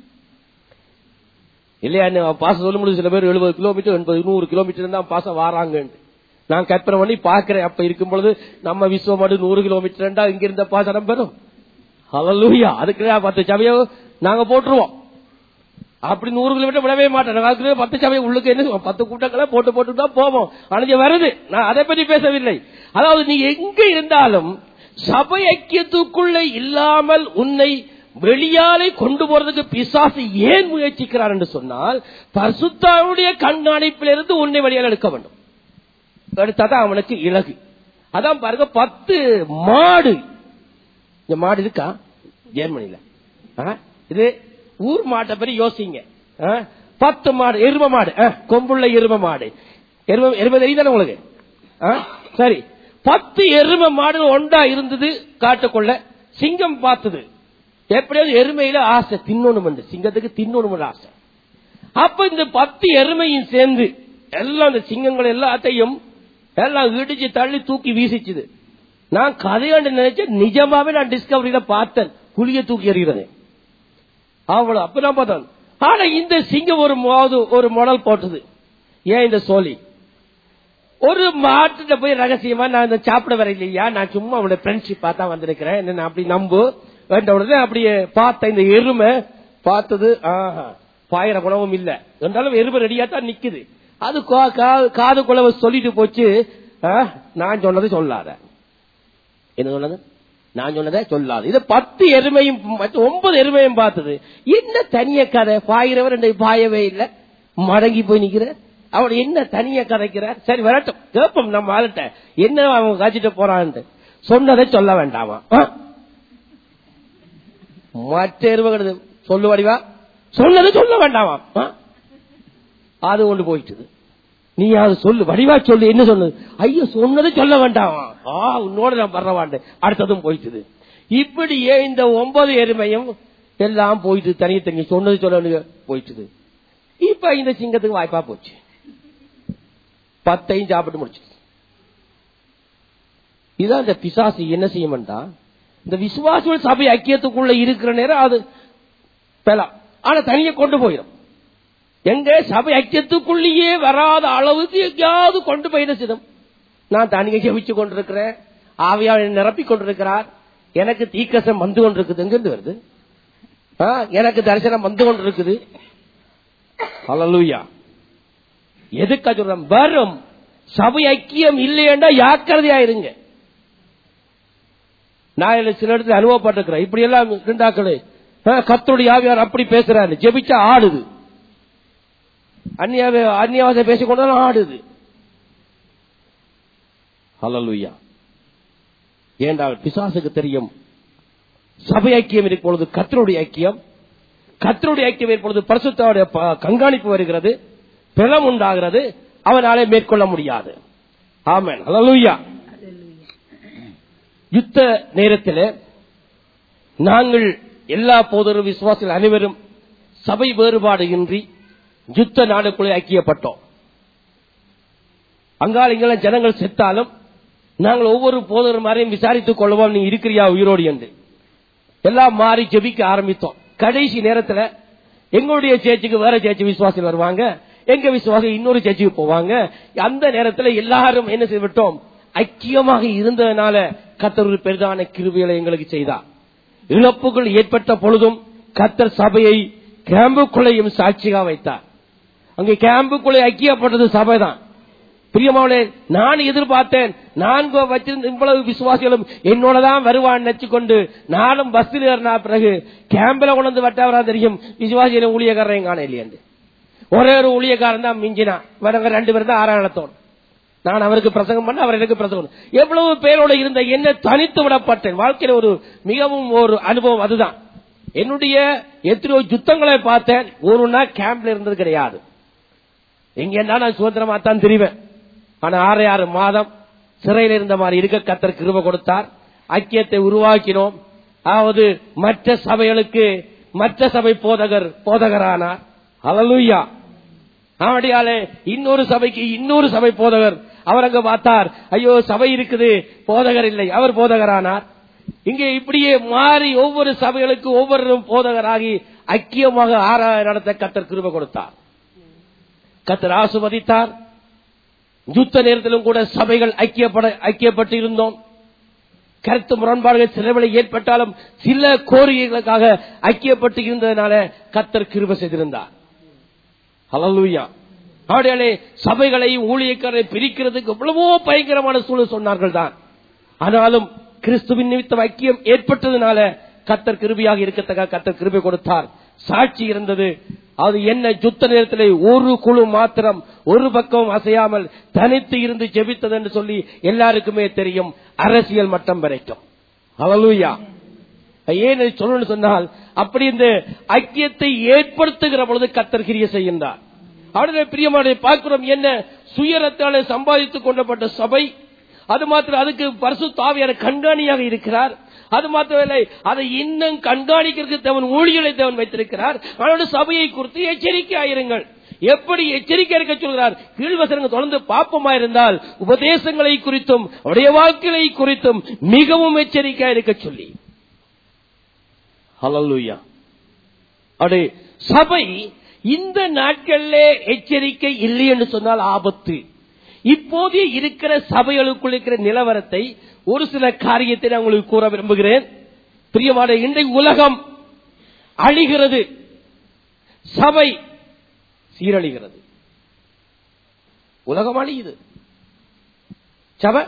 இல்லையா என்ன பாச சொல்லும் பொழுது சில பேர் எழுபது கிலோமீட்டர் எண்பது நூறு கிலோமீட்டர் தான் பாச வாராங்க நான் கற்பனை பண்ணி பாக்குறேன் அப்ப இருக்கும் பொழுது நம்ம விஸ்வமாடு நூறு கிலோமீட்டர் இங்க இருந்த பாசனம் பெறும் ஹalleluya அதுக்கு பத்து சபையோ நாங்க போட்டுருவோம் அப்படி நூறு கிலோமீட்டர் விடவே மாட்டேன் நான் அதுக்கு பத்து சபை உள்ளுக்கு என்ன செய்வோம்? பத்து கூட்டங்களை போட்டு போட்டு தான் போவோம் அணைஞ்சு வருது நான் அதை பற்றி பேசவில்லை அதாவது நீ எங்க இருந்தாலும் சபை ஐக்கியத்துக்குள்ள இல்லாமல் உன்னை வெளியாலே கொண்டு போறதுக்கு பிசாசு ஏன் முயற்சிக்கிறார் என்று சொன்னால் பரிசுத்தாவுடைய கண்காணிப்பிலிருந்து உன்னை வெளியால் எடுக்க வேண்டும் அடுத்ததான் அவனுக்கு இலகு அதான் பாருங்க பத்து மாடு இந்த மாடு இருக்கா ஜெர்மனில ஆ? இது ஊர் மாட்டை பற்றி யோசிங்க ஆ? பத்து மாடு எரும மாடு ஆ, கொம்புள்ள எரும மாடு எரும எரும தெரியுதானே உங்களுக்கு ஆ? சரி பத்து எரும மாடு ஒண்டா இருந்தது காட்டுக்குள்ள சிங்கம் பார்த்தது எப்படியாவது எருமையில ஆசை தின்னணும் சிங்கத்துக்கு தின்னணும் ஆசை அப்ப இந்த பத்து எருமையும் சேர்ந்து எல்லாம் இந்த சிங்கங்கள் எல்லாத்தையும் எல்லாம் இடிச்சு தள்ளி தூக்கி வீசிச்சுது நான் கதையாண்டு நினைச்சேன் நிஜமாவே நான் டிஸ்கவரியில பார்த்தேன் புளிய தூக்கி எறிகிறது அவ்வளவு அப்பதான் பார்த்தேன் ஆனா இந்த சிங்கம் ஒரு மோது- ஒரு முடல் போட்டது ஏன் இந்த சோழி ஒரு மாட்டுல போய் ரகசியமா நான் இந்த சாப்பிட வர இல்லையா நான் சும்மா அவனோட ஃப்ரெண்ட்ஷிப் பார்த்தா வந்திருக்கிறேன் என்ன நான் அப்படி நம்பு வேண்ட உடனே அப்படியே பார்த்த இந்த எருமை பார்த்தது ஆஹா பாயிர குணமும் இல்ல இருந்தாலும் எருமை ரெடியா தான் நிக்குது அது கா- கா- காது குழவை சொல்லிட்டு போச்சு ஆ, நான் சொன்னது சொல்லாத என்ன சொன்னது நான் சொன்னதை சொல்லாது இது பத்து எருமையும் மற்ற ஒன்பது எருமையும் பார்த்தது என்ன தனிய கதை பாயிரவர் ரெண்டு பாயவே இல்லை மடங்கி போய் நிக்கிற அவன் என்ன தனியா கதைக்கிறார் சரி வரட்டும் கேப்போம் நம்ம ஆளுட்ட என்ன அவன் காய்ச்சிட்டு போறான்ட்டு சொன்னதை சொல்ல வேண்டாமா ஆ? மற்ற எருவகிறது சொல்லு வடிவா சொன்னதை சொல்ல வேண்டாமா ஆ? அது கொண்டு போயிட்டுது நீ அது சொல்லு வடிவா சொல்லு என்ன சொன்னது ஐயோ சொன்னதை சொல்ல வேண்டாமா ஆ உன்னோட நான் பரவாண்டு அடுத்ததும் போயிட்டுது இப்படியே இந்த ஒன்பது எருமையும் எல்லாம் போயிட்டு தனிய தனி சொன்னது சொல்ல வேண்டிய போயிட்டுது இப்ப இந்த சிங்கத்துக்கு வாய்ப்பா போச்சு பத்தையும் சாப்பிட்டு முடிச்சு இதான் இந்த பிசாசு என்ன செய்யும்டா இந்த விசுவாசிகள் சபை ஐக்கியத்துக்குள்ள இருக்கிற நேரம் அது பெலாம் ஆனா தனியே கொண்டு போயிடும் எங்க சபை ஐக்கியத்துக்குள்ளேயே வராத அளவுக்கு எங்கேயாவது கொண்டு போயிட சிதம் நான் தனியை ஜெபிச்சு கொண்டிருக்கிறேன் ஆவியாளர் நிரப்பி கொண்டிருக்கிறார் எனக்கு தீக்கசம் வந்து கொண்டிருக்குது எங்கிருந்து வருது ஆ, எனக்கு தரிசனம் வந்து கொண்டிருக்குது ஹalleluya எதுக்கா சொல்றேன் வரும் சபை ஐக்கியம் இல்லையண்டா ஜாக்கிரதையா இருங்க நான் இதுல சில இடத்துல அனுபவப்பட்டிருக்கிறேன் இப்படி எல்லாம் இருந்தாக்களே கத்தோடைய ஆவியார் அப்படி பேசுறாரு ஜெபிச்சா ஆடுது அந்நியாவ அந்நியாவசை பேசிக்கொண்டாலும் ஆடுது ஹalleluya ஏண்டால் பிசாசுக்கு தெரியும் சபை ஐக்கியம் இருக்கும் பொழுது கத்தருடைய ஐக்கியம் கத்தருடைய ஐக்கியம் இருக்கும் பொழுது பரிசுத்தாவுடைய ப- கண்காணிப்பு வருகிறது பிளம் உண்டாகிறது அவனாலே மேற்கொள்ள முடியாது ஆமென் ஹalleluya யுத்த நேரத்தில் நாங்கள் எல்லா போதரும் விசுவாசிகள் அனைவரும் சபை வேறுபாடு இன்றி யுத்த நாடுக்குள்ளே ஐக்கியப்பட்டோம் அங்கால இங்கெல்லாம் ஜனங்கள் செத்தாலும் நாங்கள் ஒவ்வொரு போதரும் மாதிரியும் விசாரித்துக் கொள்வோம் நீ இருக்கிறியா உயிரோடு என்று எல்லாம் மாறி ஜெபிக்க ஆரம்பித்தோம் கடைசி நேரத்துல எங்களுடைய சேர்ச்சுக்கு வேற சேர்ச்சி விசுவாசி வருவாங்க எங்க விசுவாசி இன்னொரு சேர்ச்சுக்கு போவாங்க அந்த நேரத்துல எல்லாரும் என்ன செய்து விட்டோம் ஐக்கியமாக இருந்ததுனால கத்தர் ஒரு பெரிதான கிருபிகளை எங்களுக்கு செய்தார் இழப்புகள் ஏற்பட்ட பொழுதும் கத்தர் சபையை கேம்புக்குள்ளையும் சாட்சியாக வைத்தார் அங்கே கேம்புக்குள்ளே ஐக்கியப்பட்டது சபைதான் பிரியமாவளே நான் எதிர்பார்த்தேன் நான் கோ- வச்சிருந்த இவ்வளவு விசுவாசிகளும் என்னோட தான் வருவான் நினைச்சுக்கொண்டு நானும் பஸ்ஸில் ஏறினா பிறகு கேம்பில் கொண்டு வந்து வட்டவரா தெரியும் விசுவாசியில ஊழியக்காரன் காண இல்லையண்டு ஒரே ஒரு ஊழியக்காரன் தான் மிஞ்சினா வரவங்க ரெண்டு பேரும் தான் ஆறாயிரத்தோடு நான் அவருக்கு பிரசங்கம் பண்ண அவர் எனக்கு பிரசங்கம் பண்ண. எவ்வளவு பேரோட இருந்த என்ன தனித்து விடப்பட்டேன் வாழ்க்கையில ஒரு மிகவும் ஒரு அனுபவம் அதுதான் என்னுடைய எத்தனையோ யுத்தங்களை பார்த்தேன் ஒரு நாள் கேம்ப்ல இருந்தது கிடையாது எங்க நான் சுதந்திரமா தான் தெரிவேன் ஆனா ஆறு ஆறு மாதம் சிறையில் இருந்த மாதிரி இருக்க கத்தர் கிருப கொடுத்தார் ஐக்கியத்தை உருவாக்கினோம் அதாவது மற்ற சபைகளுக்கு மற்ற சபை போதகர் போதகரானார் ஹalleluya அப்படியாலே இன்னொரு சபைக்கு இன்னொரு சபை போதகர் அவர் அங்க பார்த்தார் ஐயோ சபை இருக்குது போதகர் இல்லை அவர் போதகரானார் இங்கே இப்படியே மாறி ஒவ்வொரு சபைகளுக்கு ஒவ்வொரு போதகராகி ஐக்கியமாக ஆராய நடத்த கத்தர் கிருப கொடுத்தார் கத்தர் ஆசுமதித்தார் யுத்த நேரத்திலும் கூட சபைகள் ஐக்கியப்பட ஐக்கியப்பட்டு இருந்தோம் கருத்து முரண்பாடுகள் சிலவளை ஏற்பட்டாலும் சில கோரிக்கைகளுக்காக ஐக்கியப்பட்டு இருந்ததுனால கத்தர் கிருப செய்திருந்தார் ஹalleluya அப்படியாலே சபைகளையும் ஊழியக்காரரை பிரிக்கிறதுக்கு எவ்வளவோ பயங்கரமான சூழல் சொன்னார்கள் தான் ஆனாலும் கிறிஸ்துவின் நிமித்தம் ஐக்கியம் ஏற்பட்டதுனால கத்தர் கிருபியாக இருக்கத்தக்க கத்தர் கிருபை கொடுத்தார் சாட்சி இருந்தது அது என்ன யுத்த நேரத்திலே ஒரு குழு மாத்திரம் ஒரு பக்கம் அசையாமல் தனித்து இருந்து ஜெபித்தது என்று சொல்லி எல்லாருக்குமே தெரியும் அரசியல் மட்டம் வரைக்கும் ஹalleluya ஏன் இதை சொல்லணும்னு சொன்னால் அப்படி இந்த ஐக்கியத்தை ஏற்படுத்துகிற பொழுது கத்தர் கிரிய செய்கின்றார் அவருடைய பிரியமான பார்க்கிறோம் என்ன சுயரத்தாலே சம்பாதித்துக் கொண்டப்பட்ட சபை அது மாத்திரம் அதுக்கு பரிசு தாவியான கண்காணியாக இருக்கிறார் அது மாத்திரமில்லை அதை இன்னும் கண்காணிக்கிறதுக்கு தேவன் ஊழியர்களை தேவன் வைத்திருக்கிறார் அவனோட சபையை குறித்து எச்சரிக்கையாயிருங்கள் எப்படி எச்சரிக்கை இருக்க சொல்கிறார் கீழ்வசனங்கள் தொடர்ந்து பாப்பமா இருந்தால் உபதேசங்களை குறித்தும் அவருடைய வாழ்க்கையை குறித்தும் மிகவும் எச்சரிக்கையா இருக்க சொல்லி ஹalleluya அடே சபை இந்த நாட்களிலே எச்சரிக்கை இல்லை என்று சொன்னால் ஆபத்து இப்போதே இருக்கிற சபைகளுக்குள் இருக்கிற நிலவரத்தை ஒரு சில காரியத்தை நான் உங்களுக்கு கூற விரும்புகிறேன் பிரியமான இன்றைக்கு உலகம் அழிகிறது சபை சீரழிகிறது உலகம் அழியுது சபை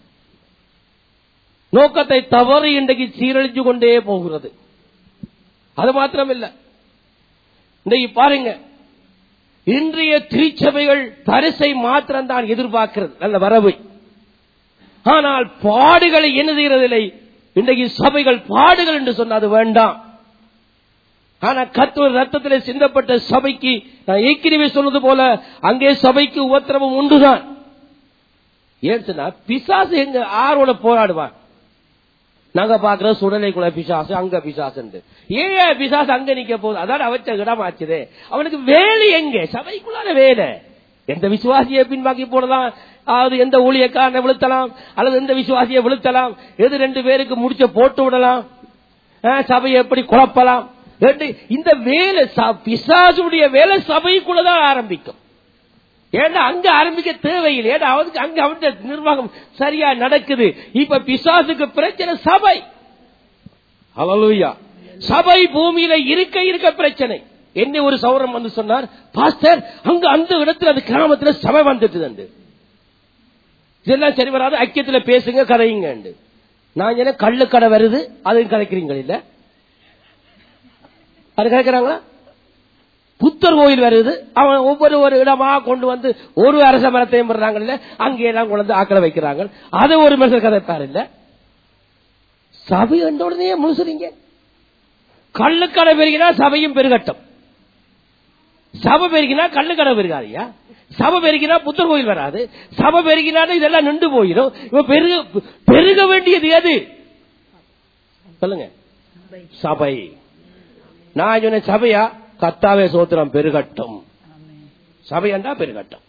நோக்கத்தை தவறு இன்றைக்கு சீரழிஞ்சு கொண்டே போகிறது அது மாத்திரமில்ல இன்றைக்கு பாருங்க இன்றைய திருச்சபைகள் பரிசை மாத்திரம் தான் எதிர்பார்க்கிறது நல்ல வரவை ஆனால் பாடுகளை என்ன செய்கிறதில்லை இன்றைக்கு சபைகள் பாடுகள் என்று சொன்ன அது வேண்டாம் ஆனா கத்துவ ரத்தத்திலே சிந்தப்பட்ட சபைக்கு நான் ஏற்கனவே சொன்னது போல அங்கே சபைக்கு உபத்திரவம் உண்டுதான் ஏன் சொன்னா பிசாசு எங்க ஆரோட போராடுவான் நாங்க பாக்குற சுடலைக்குள்ள பிசாசு அங்க பிசாசு ஏன் பிசாசு அங்க நிக்க போகுது அதான் அவச்ச இடமாச்சுதே அவனுக்கு வேலை எங்க சபைக்குள்ளான வேலை எந்த விசுவாசியை பின்வாங்கி போடலாம் அதாவது எந்த ஊழியக்காரனை விழுத்தலாம் அல்லது எந்த விசுவாசியை விழுத்தலாம் எது ரெண்டு பேருக்கு முடிச்ச போட்டு விடலாம் ஆ, சபையை எப்படி குழப்பலாம் ரெண்டு இந்த வேலை ச- பிசாசுடைய வேலை சபைக்குள்ளதான் ஆரம்பிக்கும் ஏன்னா அங்க ஆரம்பிக்க தேவையில்லை ஏன்னா அவனுக்கு அங்க அவனுடைய நிர்வாகம் சரியா நடக்குது இப்ப பிசாசுக்கு பிரச்சனை சபை ஹalleluya சபை பூமியில இருக்க இருக்க பிரச்சனை என்ன ஒரு சௌரம் வந்து சொன்னார் பாஸ்டர் அங்க அந்த இடத்துல அந்த கிராமத்துல சபை வந்துட்டு இதெல்லாம் சரி வராது ஐக்கியத்துல பேசுங்க கதையுங்க நான் என்ன கள்ளு கடை வருது அதையும் கதைக்கிறீங்க இல்ல அது கதைக்கிறாங்களா புத்தர் கோயில் வருது அவன் ஒவ்வொரு ஒரு இடமா கொண்டு வந்து ஒரு அரச மரத்தையும் போடுறாங்க இல்ல அங்கே எல்லாம் கொண்டு வந்து ஆக்களை வைக்கிறாங்க அதை ஒரு மனுஷன் கதைப்பார் இல்ல சபை என்ற உடனே முழுசுறீங்க கள்ளுக்கடை பெருகினா சபையும் பெருகட்டும் சபை பெருகினா கள்ளுக்கடை பெருகாதியா சபை பெருகினா புத்தர் கோயில் வராது சபை பெருகினா இதெல்லாம் நின்று போயிடும் இப்ப பெருக பெருக வேண்டியது எது சொல்லுங்க சபை நான் சொன்ன சபையா கத்தாவே சோத்திரம் பெருகட்டும் சபை என்றா பெருகட்டும்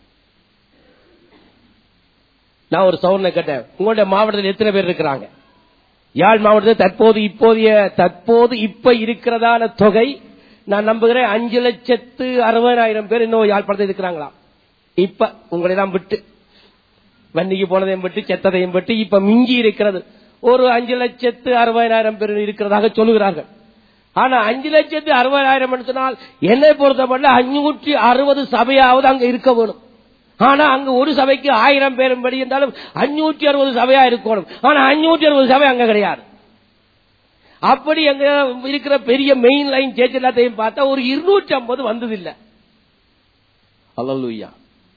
நான் ஒரு சவுண்டை கேட்டேன் உங்களுடைய மாவட்டத்தில் எத்தனை பேர் இருக்கிறாங்க யாழ் மாவட்டத்தில் தற்போது இப்போதைய தற்போது இப்ப இருக்கிறதான தொகை நான் நம்புகிறேன் அஞ்சு லட்சத்து அறுபதாயிரம் பேர் இன்னும் யாழ்ப்பாணத்தில் இருக்கிறாங்களா இப்ப உங்களை எல்லாம் விட்டு வண்டிக்கு போனதையும் விட்டு செத்ததையும் விட்டு இப்ப மிஞ்சி இருக்கிறது ஒரு அஞ்சு லட்சத்து அறுபதாயிரம் பேர் இருக்கிறதாக சொல்லுகிறார்கள் ஆனா அஞ்சு லட்சத்து அறுபதாயிரம் சொன்னால் என்னை பொறுத்தப்பட்ட அஞ்சூற்றி அறுபது சபையாவது அங்க இருக்க வேணும் ஆனா அங்க ஒரு சபைக்கு ஆயிரம் பேரும் படி இருந்தாலும் அஞ்சூற்றி அறுபது சபையா இருக்கணும் ஆனா அஞ்சூற்றி அறுபது சபை அங்க கிடையாது அப்படி அங்க இருக்கிற பெரிய மெயின் லைன் சேர்ச் எல்லாத்தையும் பார்த்தா ஒரு இருநூற்றி ஐம்பது வந்ததில்லை அல்லலுயா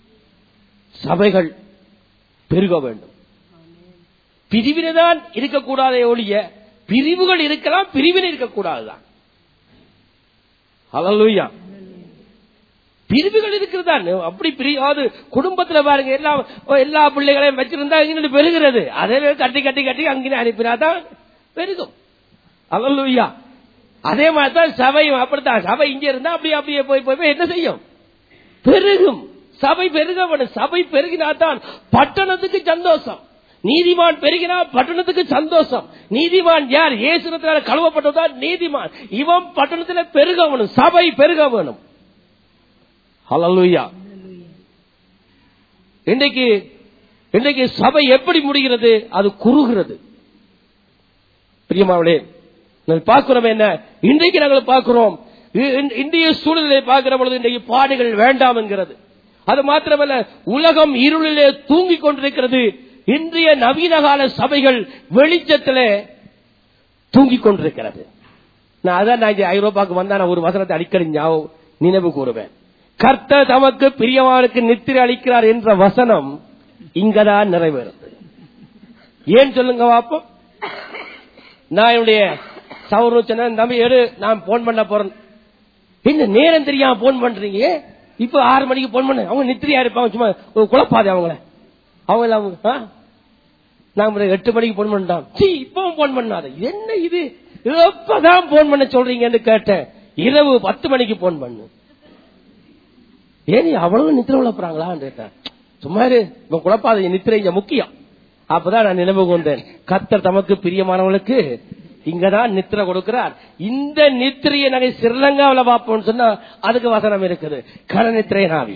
சபைகள் பெருக வேண்டும் பிரிவினைதான் இருக்கக்கூடாதே ஒழிய பிரிவுகள் இருக்கலாம் பிரிவினை இருக்கக்கூடாதுதான் அல்லலுயா பிரிவுகள் இருக்கிறதான் அப்படி பிரியாது குடும்பத்துல பாருங்க எல்லா எல்லா பிள்ளைகளையும் வச்சிருந்தா இங்கிட்டு பெருகிறது அதே கட்டி கட்டி கட்டி அங்கே அனுப்பினாதான் பெருகும் அல்லலுயா அதே மாதிரி தான் சபையும் அப்படித்தான் சபை இங்க இருந்தா அப்படியே அப்படியே போய் போய் போய் என்ன செய்யும் பெருகும் சபை பெருக வேண்டும் சபை பெருகினாதான் பட்டணத்துக்கு சந்தோஷம் நீதிமான் பெருகினா பட்டணத்துக்கு சந்தோஷம் நீதிமான் யார் ஏசுனத்தினால கழுவப்பட்டதான் நீதிமான் இவன் பட்டணத்துல பெருக வேணும் சபை பெருக வேணும் ஹalleluya இன்றைக்கு இன்றைக்கு சபை எப்படி முடிகிறது அது குறுகிறது பிரியமாவளே நாங்கள் பார்க்கிறோம் என்ன இன்றைக்கு நாங்கள் பார்க்கிறோம் இ- இன்- இந்திய சூழ்நிலை பார்க்கிற பொழுது இன்றைக்கு பாடுகள் வேண்டாம் என்கிறது அது மாத்திரமல்ல உலகம் இருளிலே தூங்கிக் கொண்டிருக்கிறது இன்றைய நவீன கால சபைகள் வெளிச்சத்திலே தூங்கிக் கொண்டிருக்கிறது நான் அதான் நான் இங்க ஐரோப்பாவுக்கு வந்தா நான் ஒரு வசனத்தை அடிக்கடி ஞாபகம் நினைவு கூறுவேன் கர்த்தர் தமக்கு பிரியமானுக்கு நித்திரை அளிக்கிறார் என்ற வசனம் இங்கதான் நிறைவேறுது ஏன் சொல்லுங்க பாப்போம் நான் என்னுடைய சௌரம் சொன்னேன் தம்பி எடு நான் போன் பண்ண போறேன் என்ன நேரம் தெரியாம போன் பண்றீங்க இப்ப ஆறு மணிக்கு போன் பண்ண அவங்க நித்திரியா இருப்பாங்க சும்மா ஒரு குழப்பாது அவங்கள அவங்க எல்லாம் ஆ? நாங்க எட்டு மணிக்கு போன் பண்ணிட்டோம் சீ இப்பவும் போன் பண்ணாத என்ன இது எப்பதான் போன் பண்ண சொல்றீங்கன்னு கேட்டேன் இரவு பத்து மணிக்கு போன் பண்ணு ஏன் நீ அவ்வளவு நித்திர உழப்புறாங்களான்னு கேட்டேன் சும்மா இரு இவன் குழப்பாத நித்திரை இங்க முக்கியம் அப்பதான் நான் நினைவு கொண்டேன் கத்தர் தமக்கு பிரியமானவர்களுக்கு இங்கதான் நித்திரை கொடுக்கிறார் இந்த நித்திரையை நாங்க ஸ்ரீலங்காவில் பார்ப்போம்னு சொன்னா அதுக்கு வசனம் இருக்குது கர நித்திரை நாவி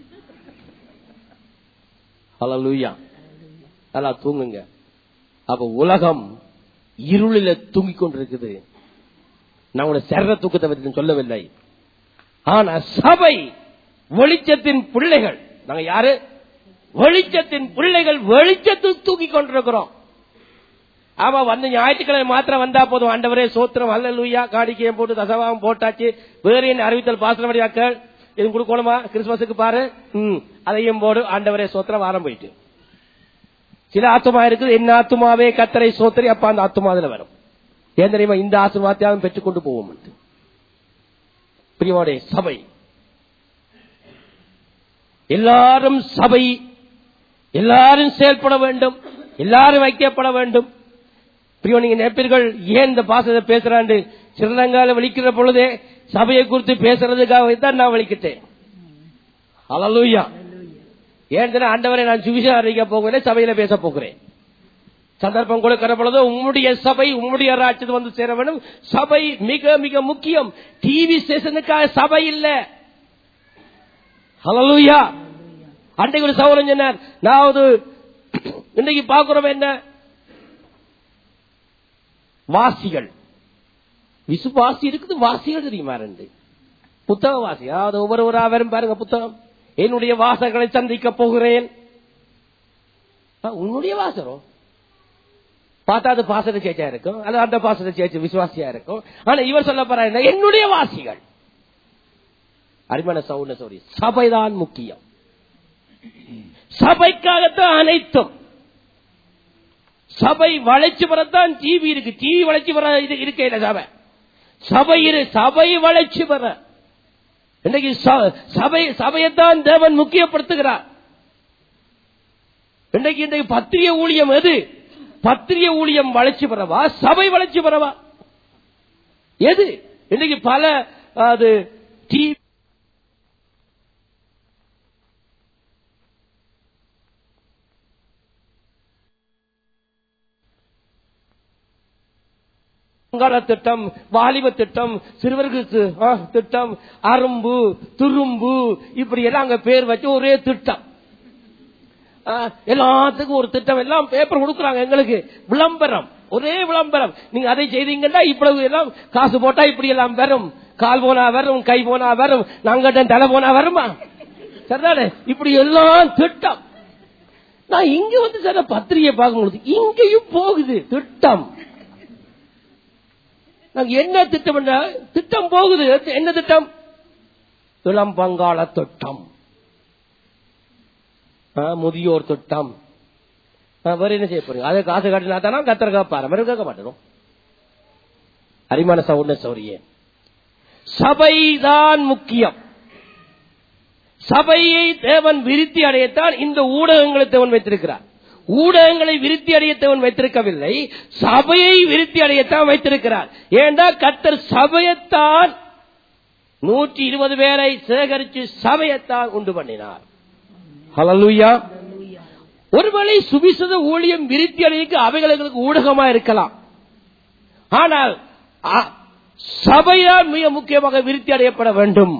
ஹalleluya நல்லா தூங்குங்க அப்ப உலகம் இருளில தூங்கிக் கொண்டிருக்குது நான் உங்களை சர்ற தூக்கத்தை பற்றி நான் சொல்லவில்லை ஆனா சபை வெளிச்சத்தின் பிள்ளைகள் நாங்க யாரு வெளிச்சத்தின் பிள்ளைகள் வெளிச்சத்தில் தூங்கிக் கொண்டிருக்கிறோம் ஆமா வந்து ஞாயிற்றுக்கிழமை மாத்திரம் வந்தா போதும் ஆண்டவரே சோத்திரம் அல்ல லூயா காடிக்கையும் போட்டு தசவாகம் போட்டாச்சு வேற என்ன அறிவித்தல் பாசனமடியாக்கள் இது கொடுக்கணுமா கிறிஸ்துமஸுக்கு பாரு ம் அதையும் போடு ஆண்டவரே சோத்திர வாரம் போயிட்டு சில ஆத்துமா இருக்குது என்ன ஆத்துமாவே கத்தரை சோத்திரி அப்ப அந்த ஆத்துமா அதுல வரும் ஏன் தெரியுமா இந்த ஆசிர்வாத்தியாவும் பெற்றுக்கொண்டு போவோம் பிரியவாடே சபை எல்லாரும் சபை எல்லாரும் செயல்பட வேண்டும் எல்லாரும் வைக்கப்பட வேண்டும் பிரியோ நீங்க நினைப்பீர்கள் ஏன் இந்த பாசத்தை பேசுறாண்டு சிறலங்கால வலிக்கிற பொழுதே சபையை குறித்து பேசுறதுக்காக தான் நான் வலிக்கிட்டேன் அலலூயா ஏன் தெரியுமா, ஆண்டவரை நான் சுவிசேஷம் அறிவிக்க போகிறேன் சபையில பேச போகிறேன் சந்தர்ப்பம் கொடுக்கிற பொழுது உம்முடைய சபை உம்முடைய ராட்சது வந்து சேர வேண்டும் சபை மிக மிக முக்கியம் டிவி ஸ்டேஷனுக்காக சபை இல்ல ஹலலூயா அன்றைக்கு ஒரு சௌரம் சொன்னார் நான் இன்னைக்கு பார்க்கிறோம் என்ன வாசிகள் விசுவாசி இருக்குது வாசிகள் தெரியுமா ரெண்டு புத்தக வாசி அதாவது ஒவ்வொருவரா வரும் பாருங்க புத்தகம் என்னுடைய வாசகங்களை சந்திக்க போகிறேன் ஆ, உன்னுடைய வாசகம் பார்த்தா அது பாசத்தை சேச்சா இருக்கும் அது அந்த பாசத்தை சேச்சு விசுவாசியா இருக்கும் ஆனா இவர் சொல்ல போற என்னுடைய வாசிகள் அரிமான சவுண்ட சௌரி சபைதான் முக்கியம் சபைக்காகத்தான் அனைத்தும் சபை வளைச்சு வரத்தான் டிவி இருக்கு டிவி வளைச்சு வர இது இருக்க இல்ல சபை சபை இரு சபை வளைச்சு வர இன்னைக்கு ச- சபை சபையைத்தான் தேவன் முக்கியப்படுத்துகிறார் இன்னைக்கு இன்றைக்கு பத்திரிய ஊழியம் எது பத்திரிய ஊழியம் வளர்ச்சி பெறவா சபை வளர்ச்சி பெறவா எது இன்னைக்கு பல அது டி பங்காள திட்டம் வாலிப திட்டம் சிறுவர்களுக்கு ஆ, திட்டம் அரும்பு துரும்பு இப்படி எல்லாம் அங்க பேர் வச்சு ஒரே திட்டம் ஆ, எல்லாத்துக்கும் ஒரு திட்டம் எல்லாம் பேப்பர் கொடுக்குறாங்க எங்களுக்கு விளம்பரம் ஒரே விளம்பரம் நீங்க அதை செய்தீங்கன்னா இவ்வளவு எல்லாம் காசு போட்டா இப்படி எல்லாம் வரும் கால் போனா வரும் கை போனா வரும் நாங்கிட்ட தலை போனா வருமா சரிதானே இப்படி எல்லாம் திட்டம் நான் இங்க வந்து சார் பத்திரிகை பார்க்கும்போது இங்கேயும் போகுது திட்டம் நாங்க என்ன திட்டம் என்ன திட்டம் போகுது என்ன திட்டம் இளம் பங்காள திட்டம் ஆ, முதியோர் திட்டம் ஆ, வேற என்ன செய்ய போறீங்க அதை காசு காட்டினா தானே கத்தர் காப்பாரு வேற கேட்க மாட்டோம் அரிமான சவுண்ட சௌரியே சபைதான் முக்கியம் சபையை தேவன் விருத்தி அடையத்தான் இந்த ஊடகங்களை தேவன் வைத்திருக்கிறார் ஊடகங்களை விருத்தி அடைய தேவன் வைத்திருக்கவில்லை சபையை விருத்தி அடையத்தான் வைத்திருக்கிறார் ஏண்டா கத்தர் சபையத்தான் நூற்றி இருபது பேரை சேகரித்து சபையத்தான் உண்டு பண்ணினார் ஹalleluya ஒருவேளை சுபிசத ஊழியம் விருத்தி அடையக்கு அவைகளுக்கு ஊடகமா இருக்கலாம் ஆனால் அ- சபைதான் மிக முக்கியமாக விருத்தி அடையப்பட வேண்டும்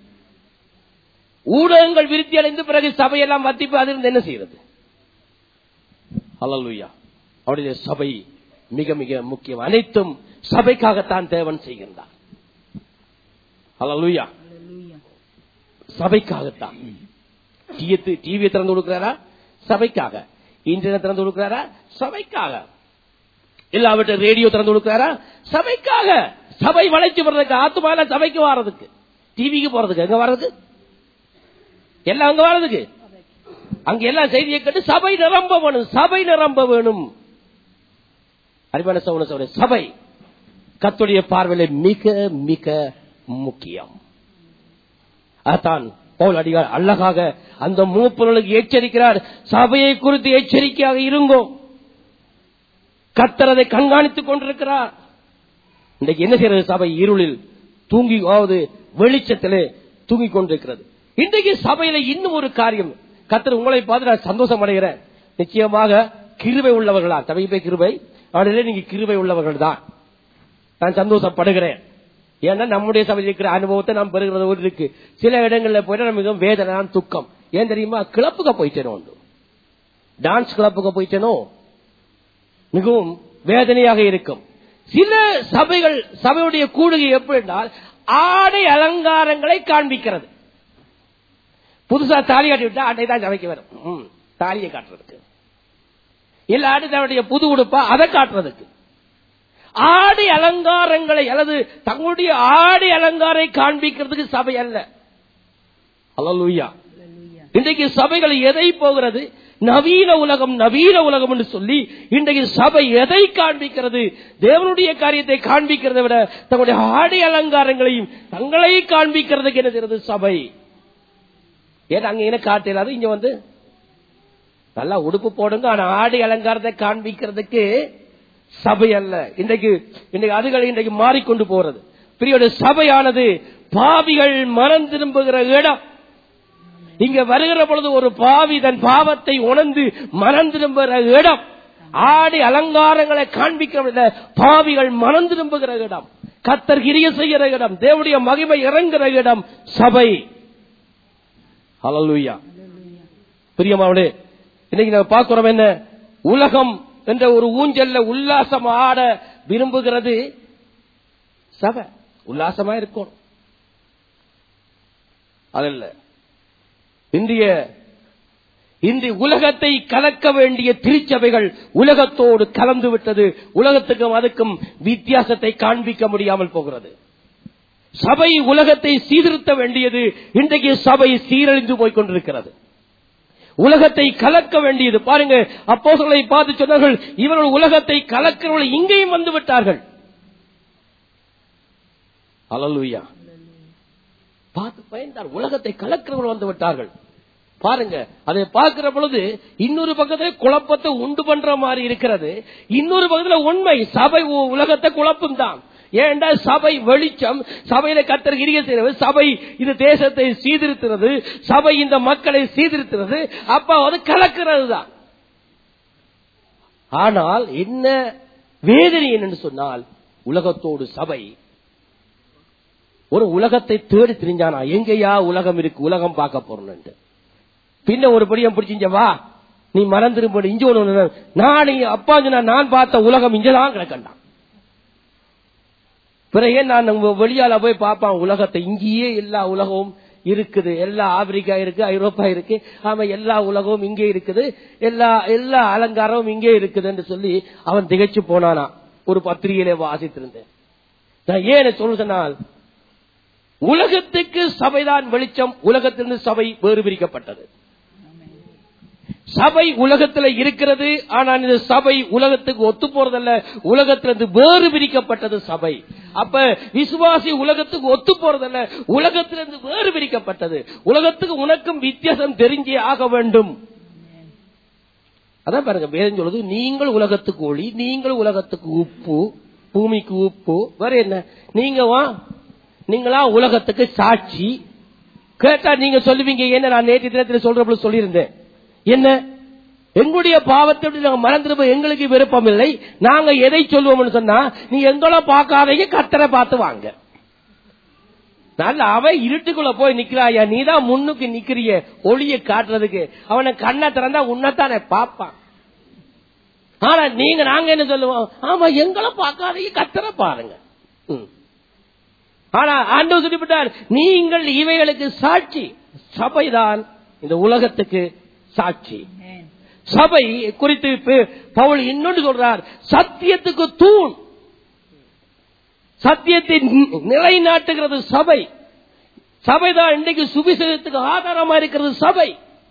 ஊடகங்கள் விருத்தி அடைந்த பிறகு சபையெல்லாம் வத்திப்பு அதிலிருந்து என்ன செய்யறது ஹalleluya அவருடைய சபை மிக மிக முக்கியம் அனைத்தும் சபைக்காகத்தான் தேவன் செய்கின்றார் ஹalleluya சபைக்காகத்தான் டிவியை திறந்து கொடுக்கிறாரா சபைக்காக இன்டர்நெட் திறந்து கொடுக்கிறாரா சபைக்காக இல்லாவிட்ட ரேடியோ திறந்து கொடுக்கிறாரா சபைக்காக சபை வளைச்சு வர்றதுக்கு ஆத்துமான சபைக்கு வர்றதுக்கு டிவிக்கு போறதுக்கு எங்க வர்றது எல்லாம் அங்க வர்றதுக்கு அங்க எல்லாம் செய்தியை கேட்டு சபை நிரம்ப வேணும் சபை நிரம்ப வேணும் அறிவான சவுன சவுன சபை கத்துடைய பார்வையில மிக மிக முக்கியம் அதான் பவுல் அடிகார் அழகாக அந்த மூப்பொருளுக்கு எச்சரிக்கிறார் சபையை குறித்து எச்சரிக்கையாக இருங்கோ கத்தர் அதை கண்காணித்துக் கொண்டிருக்கிறார் இன்றைக்கு என்ன செய்யறது சபை இருளில் தூங்கி அதாவது வெளிச்சத்திலே தூங்கிக் கொண்டிருக்கிறது இன்றைக்கு சபையில இன்னும் ஒரு காரியம் கத்தர் உங்களை பார்த்து நான் சந்தோஷம் அடைகிறேன் நிச்சயமாக கிருபை உள்ளவர்களா சபை கிருபை அவனிலே நீங்க கிருபை உள்ளவர்கள் தான் நான் சந்தோஷப்படுகிறேன் ஏன்னா நம்முடைய சபையில் இருக்கிற அனுபவத்தை நாம் பெறுகிறது ஒரு இருக்கு சில இடங்கள்ல போயிட்டு நம்ம மிகவும் வேதனை துக்கம் ஏன் தெரியுமா கிளப்புக்கு போயிட்டேனோ ஒன்று டான்ஸ் கிளப்புக்கு போயிட்டேனோ மிகவும் வேதனையாக இருக்கும் சில சபைகள் சபையுடைய கூடுகை எப்படி என்றால் ஆடை அலங்காரங்களை காண்பிக்கிறது புதுசா தாலி காட்டி விட்டா ஆடை தான் சபைக்கு வரும் ம், தாலியை காட்டுறதுக்கு இல்லாட்டி தன்னுடைய புது உடுப்பா அதை காட்டுறதுக்கு ஆடை அலங்காரங்களை அல்லது தங்களுடைய ஆடை அலங்காரை காண்பிக்கிறதுக்கு சபை அல்ல அல்லேலூயா இன்றைக்கு சபைகள் எதை போகிறது நவீன உலகம் நவீன உலகம் என்று சொல்லி இன்றைக்கு சபை எதை காண்பிக்கிறது தேவனுடைய காரியத்தை காண்பிக்கிறதை விட தங்களுடைய ஆடை அலங்காரங்களையும் தங்களை காண்பிக்கிறதுக்கு என்ன செய்யறது சபை ஏன் அங்க என்ன காட்டிலாது இங்க வந்து நல்லா உடுப்பு போடுங்க ஆனா ஆடை அலங்காரத்தை காண்பிக்கிறதுக்கு சபை அல்ல இன்றைக்கு இன்றைக்கு அதுகள் இன்றைக்கு மாறிக்கொண்டு போறது பிரியோட சபையானது பாவிகள் மனம் திரும்புகிற இடம் இங்க வருகிற பொழுது ஒரு பாவி தன் பாவத்தை உணர்ந்து மனம் திரும்புகிற இடம் ஆடி அலங்காரங்களை காண்பிக்கிற பாவிகள் மனம் திரும்புகிற இடம் கத்தர் கிரிய செய்கிற இடம் தேவனுடைய மகிமை இறங்குற இடம் சபை ஹalleluya பிரியமாவளே இன்னைக்கு நம்ம பார்க்கிறோம் என்ன உலகம் என்ற ஒரு ஊஞ்சல்ல உல்லாசம் ஆட விரும்புகிறது சபை உல்லாசமா இருக்கணும் அதல்ல இந்திய இன்று உலகத்தை கலக்க வேண்டிய திருச்சபைகள் உலகத்தோடு கலந்து விட்டது உலகத்துக்கும் அதுக்கும் வித்தியாசத்தை காண்பிக்க முடியாமல் போகிறது சபை உலகத்தை சீர்திருத்த வேண்டியது இன்றைக்கு சபை சீரழிந்து போய் கொண்டிருக்கிறது உலகத்தை கலக்க வேண்டியது பாருங்க அப்போசங்களை பார்த்து சொன்னார்கள் இவர்கள் உலகத்தை கலக்கிறவர்கள் இங்கேயும் வந்து விட்டார்கள் அலலுயா பார்த்து பயந்தார் உலகத்தை கலக்கிறவர்கள் வந்து விட்டார்கள் பாருங்க அதை பார்க்கிற பொழுது இன்னொரு பக்கத்துல குழப்பத்தை உண்டு பண்ற மாதிரி இருக்கிறது இன்னொரு பக்கத்துல உண்மை சபை உ- உலகத்தை குழப்பம் தான் ஏண்டா சபை வெளிச்சம் சபையில கத்தர் கிரிய செய்யறது சபை இந்த தேசத்தை சீர்திருத்துறது சபை இந்த மக்களை சீர்திருத்துறது அப்ப அது கலக்கிறது தான் ஆனால் என்ன வேதனை என்னன்னு சொன்னால் உலகத்தோடு சபை ஒரு உலகத்தை தேடி திரிஞ்சானா எங்கேயா உலகம் இருக்கு உலகம் பார்க்க போறேன் பின்ன ஒரு படியம் பிடிச்சிங்க வா நீ மறந்துரும் இஞ்ச ஒண்ணு நான் அப்பா சொன்னா நான் பார்த்த உலகம் இங்கதான் கிடக்கண்டான் பிறகு நான் நம்ம வெளியால போய் பார்ப்பான் உலகத்தை இங்கேயே எல்லா உலகமும் இருக்குது எல்லா ஆப்பிரிக்கா இருக்கு ஐரோப்பா இருக்கு ஆமா எல்லா உலகமும் இங்கே இருக்குது எல்லா எல்லா அலங்காரமும் இங்கே இருக்குது என்று சொல்லி அவன் திகைச்சு போனானா ஒரு பத்திரிகையிலே வாசித்திருந்தேன் நான் ஏன் சொல்றதுனால் உலகத்துக்கு சபைதான் வெளிச்சம் உலகத்திலிருந்து சபை வேறு பிரிக்கப்பட்டது சபை உலகத்துல இருக்கிறது ஆனால் இந்த சபை உலகத்துக்கு ஒத்து போறதல்ல உலகத்திலிருந்து வேறு பிரிக்கப்பட்டது சபை அப்ப விசுவாசி உலகத்துக்கு ஒத்து போறதல்ல உலகத்திலிருந்து வேறு பிரிக்கப்பட்டது உலகத்துக்கு உனக்கும் வித்தியாசம் தெரிஞ்சே ஆக வேண்டும் அதான் பாருங்க வேதம் சொல்லுது நீங்கள் உலகத்துக்கு ஒளி நீங்கள் உலகத்துக்கு உப்பு பூமிக்கு உப்பு வேற என்ன நீங்க வா நீங்களா உலகத்துக்கு சாட்சி கேட்டா நீங்க சொல்லுவீங்க என்ன நான் நேற்று தினத்தில் சொல்றப்ப சொல்லியிருந்தேன் என்ன எங்களுடைய பாவத்தை விட்டு நாங்க மறந்துருப்போம் எங்களுக்கு விருப்பம் இல்லை நாங்க எதை சொல்லுவோம்னு சொன்னா நீ எங்களை பார்க்காதீங்க கத்தரை பார்த்து வாங்க நல்ல அவன் இருட்டுக்குள்ள போய் நிக்கிறாயா நீதான் முன்னுக்கு நிக்கிறிய ஒளிய காட்டுறதுக்கு அவனை கண்ணை திறந்தா உன்னைத்தானே பாப்பான் ஆனா நீங்க நாங்க என்ன சொல்லுவோம் ஆமா எங்களை பார்க்காதீங்க கத்தரை பாருங்க ம். ஆனா ஆண்டவர் சொல்லிவிட்டார் நீங்கள் இவைகளுக்கு சாட்சி சபைதான் இந்த உலகத்துக்கு சாட்சி சபை குறித்து பே- பவுல் இன்னொன்று சொல்றார் சத்தியத்துக்கு தூண் சத்தியத்தை நி- நிலைநாட்டுகிறது சபை சபைதான் இன்றைக்கு சுவிசேஷத்துக்கு ஆதாரமா இருக்கிறது சபை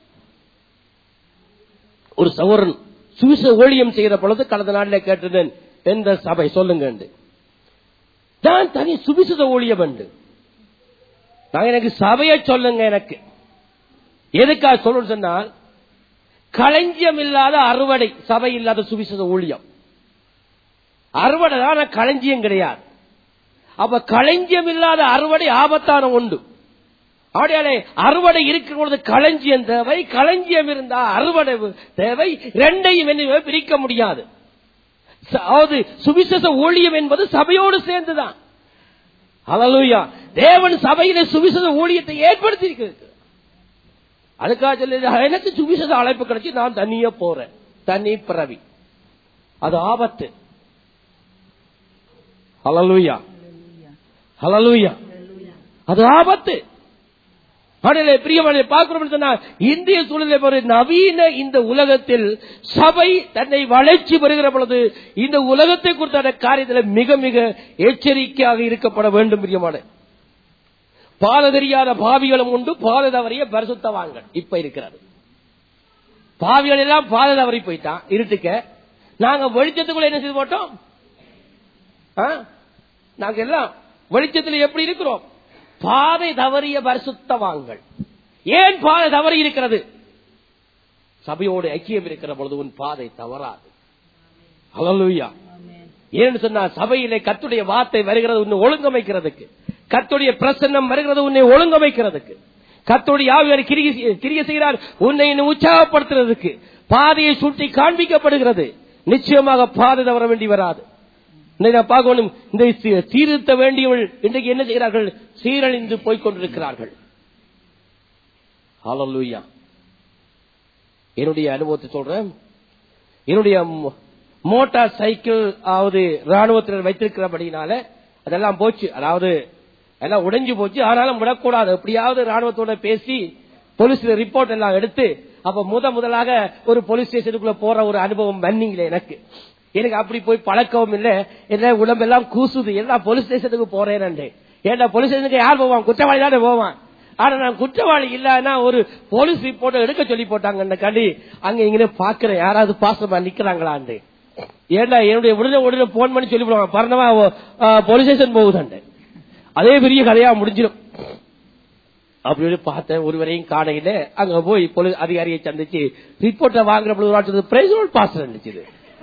ஒரு சவரன் சுவிச ஊழியம் செய்கிற பொழுது கடந்த நாளில் கேட்டதன் எந்த சபை சொல்லுங்க என்று. நான் தனி சுவிசேஷ ஊழியம் உண்டு நான் எனக்கு சபையை சொல்லுங்க எனக்கு எதுக்காக சொல்லணும் சொன்னால் களஞ்சியம் இல்லாத அறுவடை சபை இல்லாத சுவிசேஷ ஊழியம் அறுவடை தான் ஆனா களஞ்சியம் கிடையாது அப்ப களஞ்சியம் இல்லாத அறுவடை ஆபத்தான உண்டு அப்படியாலே அறுவடை இருக்கிற பொழுது களஞ்சியம் தேவை களஞ்சியம் இருந்தா அறுவடை தேவை ரெண்டையும் என்ன பிரிக்க முடியாது ச- அதாவது சுவிசேஷ ஊழியம் என்பது சபையோடு சேர்ந்துதான் ஹalleluya தேவன் சபையில சுவிசேஷ ஊழியத்தை ஏற்படுத்தி இருக்கிறது அதுக்காக சொல்லி எனக்கு சுவிசேஷ அழைப்பு கிடைச்சு நான் தனியா போறேன் தனி பிறவி அது ஆபத்து ஹalleluya ஹalleluya அது ஆபத்து ஆடலே பிரியமான பார்க்கிறோம் சொன்னா இந்திய சூழலை ஒரு நவீன இந்த உலகத்தில் சபை தன்னை வளர்ச்சி பெறுகிற பொழுது இந்த உலகத்தை குறித்தான காரியத்தில் மிக மிக எச்சரிக்கையாக இருக்கப்பட வேண்டும் பிரியமான பாத தெரியாத பாவிகளும் உண்டு பாத தவறிய பரிசுத்தவான்கள் இப்ப இருக்கிறது பாவிகள் எல்லாம் பாத தவறி போயிட்டான் இருட்டுக்க நாங்க வெளிச்சத்துக்குள்ள என்ன செய்து போட்டோம் ஆ? நாங்க எல்லாம் வெளிச்சத்துல எப்படி இருக்கிறோம் பாதை தவறிய பரிசுத்தவான்கள் ஏன் பாதை தவறி இருக்கிறது சபையோடு ஐக்கியம் இருக்கிற பொழுது உன் பாதை தவறாது ஹalleluya ஏன்னு சொன்னா சபையிலே கத்துடைய வார்த்தை வருகிறது உன்னை ஒழுங்கமைக்கிறதுக்கு கத்துடைய பிரசன்னம் வருகிறது உன்னை ஒழுங்கமைக்கிறதுக்கு கத்துடைய ஆவியார் கிரிய கிரிய செய்கிறார் உன்னை இன்னும் உற்சாகப்படுத்துறதுக்கு பாதையை சுட்டி காண்பிக்கப்படுகிறது நிச்சயமாக பாதை தவற வேண்டி வராது இன்னைக்கு நான் பார்க்கணும் இந்த சீ- சீர்திருத்த வேண்டியவள் இன்றைக்கு என்ன செய்கிறார்கள் சீரழிந்து போய்க் கொண்டிருக்கிறார்கள் ஹalleluya என்னுடைய அனுபவத்தை சொல்றேன் என்னுடைய மோ- மோட்டார் சைக்கிள் ஆவது ராணுவத்தினர் வைத்திருக்கிறபடினால அதெல்லாம் போச்சு அதாவது எல்லாம் உடைஞ்சு போச்சு ஆனாலும் விடக்கூடாது எப்படியாவது ராணுவத்தோட பேசி போலீஸ்ல ரிப்போர்ட் எல்லாம் எடுத்து அப்ப முத முதலாக ஒரு போலீஸ் ஸ்டேஷனுக்குள்ள போற ஒரு அனுபவம் வந்தீங்களே எனக்கு எனக்கு அப்படி போய் பழக்கவும் இல்ல என்ன உடம்பெல்லாம் கூசுது எல்லாம் போலீஸ் ஸ்டேஷனுக்கு போறேன் ஏன்னா போலீஸ் ஸ்டேஷனுக்கு யார் போவான் குற்றவாளி தானே போவான் ஆனா நான் குற்றவாளி இல்லன்னா ஒரு போலீஸ் ரிப்போர்ட் எடுக்க சொல்லி போட்டாங்க கண்டி அங்க இங்கே பாக்குறேன் யாராவது பாசமா நிக்கிறாங்களான்னு ஏன்னா என்னுடைய உடனே உடனே போன் பண்ணி சொல்லி போடுவாங்க பரணமா போலீஸ் ஸ்டேஷன் போகுதாண்டு அதே பெரிய கதையா முடிஞ்சிடும் அப்படி பார்த்தேன் ஒருவரையும் காணையில அங்க போய் போலீஸ் அதிகாரியை சந்திச்சு ரிப்போர்ட்டை வாங்குற பொழுது பிரைஸ் ரோல் பாஸ் இருந்துச்சு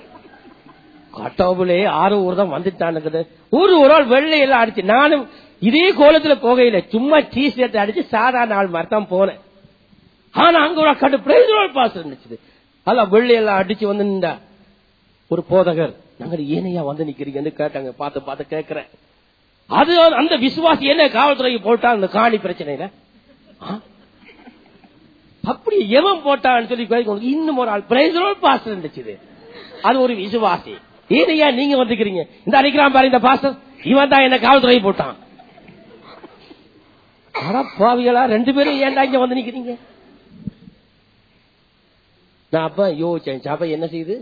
கட்டோபுலே ஆறு ஊர் தான் வந்துட்டானுக்குது ஒரு ஒரு ஆள் வெள்ளை எல்லாம் அடிச்சு நானும் இதே கோலத்துல போகையில சும்மா டீ ஷர்ட் அடிச்சு சாதாரண ஆள் மாதிரி தான் போனேன் ஆனா அங்க ஒரு கட்டு பிரைஸ் ரோல் பாஸ் இருந்துச்சு அல்ல வெள்ளை எல்லாம் அடிச்சு வந்து நின்றா ஒரு போதகர் நாங்க ஏனையா வந்து நிக்கிறீங்கன்னு கேட்டாங்க பார்த்து பார்த்து கேட்கிறேன் அது அந்த விசுவாசி என்ன காவல்துறைக்கு போட்டா அந்த காணி பிரச்சனையில ஆ? அப்படி எவன் போட்டான்னு சொல்லி கேட்க இன்னும் ஒரு ஆள் பிரைஸ் ரோல் பாஸ் இருந்துச்சு அது ஒரு விசுவாசி ஏனையா நீங்க வந்துக்கிறீங்க இந்த அடிக்கிறான் பாரு இந்த பாசம் இவன் தான் என்ன காவல்துறை போட்டான் அட பாவிகளா ரெண்டு பேரும் ஏன்டா இங்க வந்து நிக்கிறீங்க நான் அப்ப யோசிச்சேன் சபை என்ன செய்யுது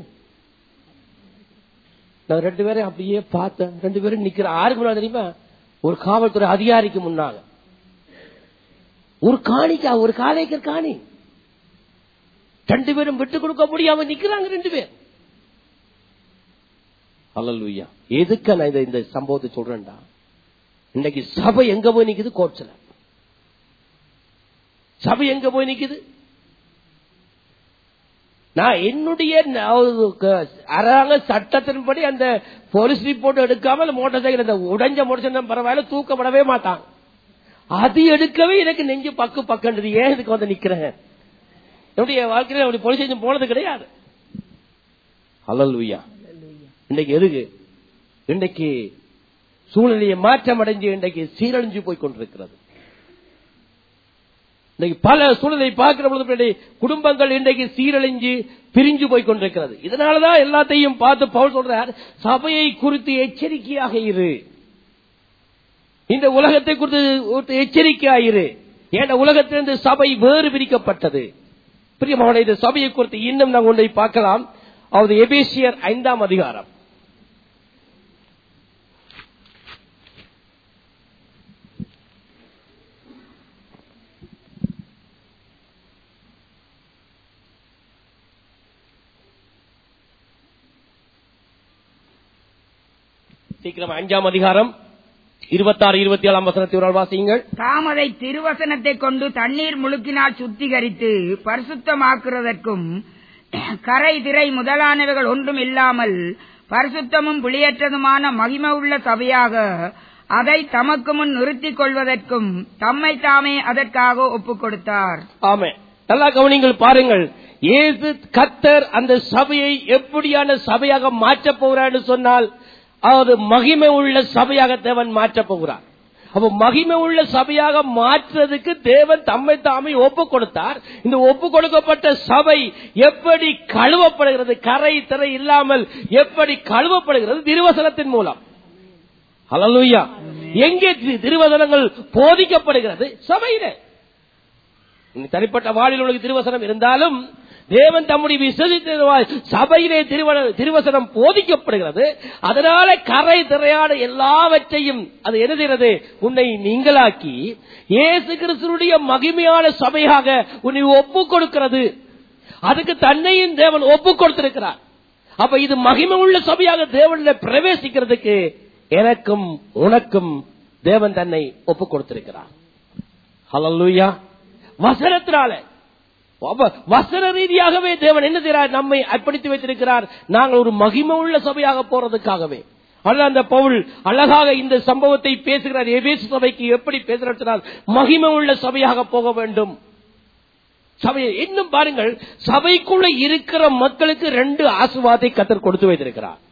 நான் ரெண்டு பேரும் அப்படியே பார்த்தேன் ரெண்டு பேரும் நிக்கிற ஆருக்கு முன்னாடி தெரியுமா ஒரு காவல்துறை அதிகாரிக்கு முன்னால ஒரு காணிக்கா ஒரு காலைக்கர் காணி ரெண்டு பேரும் விட்டு கொடுக்க முடியாம நிக்கிறாங்க ரெண்டு பேர் அல்லல்லுயா எதுக்கு நான் இந்த- இந்த சம்பவத்தை சொல்றேன்டா இன்னைக்கு சபை எங்க போய் நிக்குது கோட்ஸ்ல சபை எங்க போய் நிக்குது நான் என்னுடைய ந- க- அரசாங்க சட்டத்தின்படி அந்த போலீஸ் ரிப்போர்ட் எடுக்காமல் மோட்டார் சைக்கிள் அந்த உடைஞ்ச மோட்டார் சைக்கிள் பரவாயில்ல தூக்கப்படவே மாட்டான் அது எடுக்கவே எனக்கு நெஞ்சு பக்கு பக்கன்றது ஏன் இதுக்கு வந்து நிக்கிறேன் என்னுடைய வாழ்க்கையில அப்படி போலீஸ் ஸ்டேஷன் போனது கிடையாது அல்லல்லுயா இன்னைக்கு எதுக்கு இன்னைக்கு சூழ்நிலையை மாற்றம் அடைஞ்சு இன்றைக்கு சீரழிஞ்சு போய் கொண்டிருக்கிறது இன்னைக்கு பல சூழ்நிலை பார்க்கிற பொழுது பின்னாடி குடும்பங்கள் இன்றைக்கு சீரழிஞ்சு பிரிஞ்சு போய் கொண்டிருக்கிறது இதனாலதான் எல்லாத்தையும் பார்த்து பவுல் சொல்றார் சபையை குறித்து எச்சரிக்கையாக இரு இந்த உலகத்தை குறித்து எச்சரிக்கையாயிரு ஏன்னா உலகத்திலிருந்து சபை வேறு பிரிக்கப்பட்டது பிரியமான இந்த சபையை குறித்து இன்னும் நாம் ஒன்றை பார்க்கலாம் அவது எபேசியர் ஐந்தாம் அதிகாரம் சீக்கிரம் அஞ்சாம் அதிகாரம் இருபத்தாறு இருபத்தி ஏழாம் வசனத்தை ஒரு நாள் வாசியுங்கள் தாமதை திருவசனத்தை கொண்டு தண்ணீர் முழுக்கினால் சுத்திகரித்து பரிசுத்தமாக்குறதற்கும் கரை திரை முதலானவைகள் ஒன்றும் இல்லாமல் பரிசுத்தமும் புளியற்றதுமான மகிமை உள்ள சபையாக அதை தமக்கு முன் நிறுத்திக் கொள்வதற்கும் தம்மை தாமே அதற்காக ஒப்புக் கொடுத்தார் ஆமே நல்லா கவனிங்கள் பாருங்கள் ஏசு கத்தர் அந்த சபையை எப்படியான சபையாக மாற்றப் போகிறான்னு சொன்னால் அதாவது மகிமை உள்ள சபையாக தேவன் மாற்றப் போகிறார் அப்ப மகிமை உள்ள சபையாக மாற்றுறதுக்கு தேவன் தம்மை தாமே ஒப்பு கொடுத்தார் இந்த ஒப்பு கொடுக்கப்பட்ட சபை எப்படி கழுவப்படுகிறது கரை திரை இல்லாமல் எப்படி கழுவப்படுகிறது திருவசனத்தின் மூலம் ஹalleluya எங்கே தி- திருவசனங்கள் போதிக்கப்படுகிறது சபையில இனி தனிப்பட்ட வாழ்வில் உள்ள திருவசனம் இருந்தாலும் தேவன் தம்முடைய விசேஷித்தவாய் சபையிலே திருவ- திருவசனம் போதிக்கப்படுகிறது அதனால கரை திரையான எல்லாவற்றையும் அது என்ன செய்கிறது உன்னை நீங்களாக்கி இயேசு கிறிஸ்துடைய மகிமையான சபையாக உன்னை ஒப்பு கொடுக்கிறது அதுக்கு தன்னையும் தேவன் ஒப்பு கொடுத்திருக்கிறார் அப்ப இது மகிமை உள்ள சபையாக தேவன்ல பிரவேசிக்கிறதுக்கு எனக்கும் உனக்கும் தேவன் தன்னை ஒப்பு கொடுத்திருக்கிறார் ஹalleluya வசனத்தினால அப்ப வசன ரீதியாகவே தேவன் என்ன செய்கிறார் நம்மை அர்ப்பணித்து வைத்திருக்கிறார் நாங்கள் ஒரு மகிமை உள்ள சபையாக போறதுக்காகவே அல்ல அந்த பவுல் அழகாக இந்த சம்பவத்தை பேசுகிறார் எபேசு சபைக்கு எப்படி பேசுகிறார் மகிமை உள்ள சபையாக போக வேண்டும் சபை இன்னும் பாருங்கள் சபைக்குள்ள இருக்கிற மக்களுக்கு ரெண்டு ஆசுவாதை கத்தர் கொடுத்து வைத்திருக்கிறார்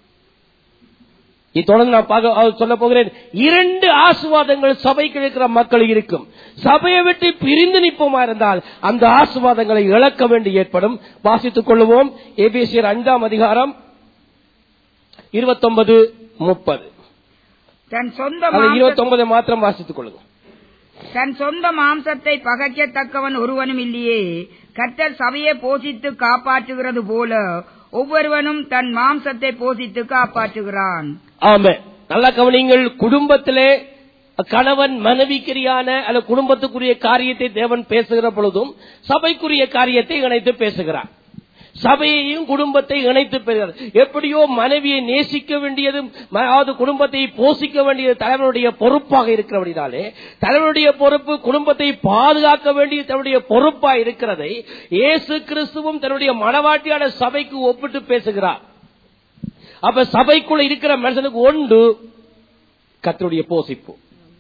இது தொடர்ந்து நான் பார்க்க சொல்ல போகிறேன் இரண்டு ஆசுவாதங்கள் சபைக்கு இருக்கிற மக்கள் இருக்கும் சபையை விட்டு பிரிந்து நிற்போமா இருந்தால் அந்த ஆசுவாதங்களை இழக்க வேண்டி ஏற்படும் வாசித்துக் கொள்வோம் ஏபிசியர் ஐந்தாம் அதிகாரம் இருபத்தொன்பது முப்பது தன் சொந்த அது மாம்ச- இருபத்தொன்பது மாத்திரம் வாசித்துக் கொள்ளுங்க தன் சொந்த மாம்சத்தை பகைக்கத்தக்கவன் ஒருவனும் இல்லையே கர்த்தர் சபையை போஷித்து காப்பாற்றுகிறது போல ஒவ்வொருவனும் தன் மாம்சத்தை போஷித்து காப்பாற்றுகிறான் ஆமே நல்ல கவனிங்கள் குடும்பத்திலே கணவன் மனைவிக்கிரியான அல்ல குடும்பத்துக்குரிய காரியத்தை தேவன் பேசுகிற பொழுதும் சபைக்குரிய காரியத்தை இணைத்து பேசுகிறார் சபையையும் குடும்பத்தை இணைத்து பேசுகிறார் எப்படியோ மனைவியை நேசிக்க வேண்டியதும் ம- அதாவது குடும்பத்தை போஷிக்க வேண்டியது தலைவனுடைய பொறுப்பாக இருக்கிறபடினாலே தலைவனுடைய பொறுப்பு குடும்பத்தை பாதுகாக்க வேண்டிய தன்னுடைய பொறுப்பா இருக்கிறதை இயேசு கிறிஸ்துவும் தன்னுடைய மனவாட்டியான சபைக்கு ஒப்பிட்டு பேசுகிறார் அப்ப சபைக்குள்ள இருக்கிற மனுஷனுக்கு ஒன்று கத்தருடைய போசிப்பு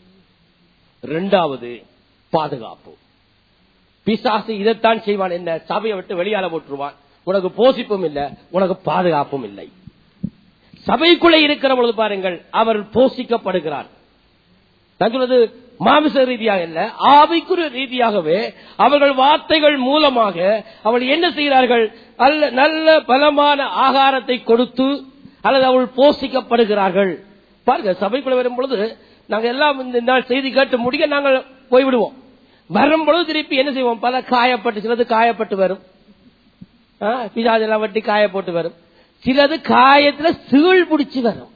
இரண்டாவது பாதுகாப்பு பிசாசு இதைத்தான் செய்வான் என்ன சபையை விட்டு வெளியால போட்டுருவான் உனக்கு போசிப்பும் இல்ல உனக்கு பாதுகாப்பும் இல்லை சபைக்குள்ளே இருக்கிற பொழுது பாருங்கள் அவர் போஷிக்கப்படுகிறார் நான் சொல்றது மாமிச ரீதியாக இல்ல ஆவிக்குரிய ரீதியாகவே அவர்கள் வார்த்தைகள் மூலமாக அவள் என்ன செய்கிறார்கள் அல்ல நல்ல பலமான ஆகாரத்தை கொடுத்து அல்லது அவள் போஷிக்கப்படுகிறார்கள் பாருங்க சபைக்குள்ள வரும் பொழுது நாங்க எல்லாம் இந்த நாள் செய்தி கேட்டு முடிய நாங்கள் போய்விடுவோம் வரும் பொழுது திருப்பி என்ன செய்வோம் பல காயப்பட்டு சிலது காயப்பட்டு வரும் ஆ, பிசாசெல்லாம் வட்டி காயப்பட்டு வரும் சிலது காயத்துல சீழ் பிடிச்சு வரும்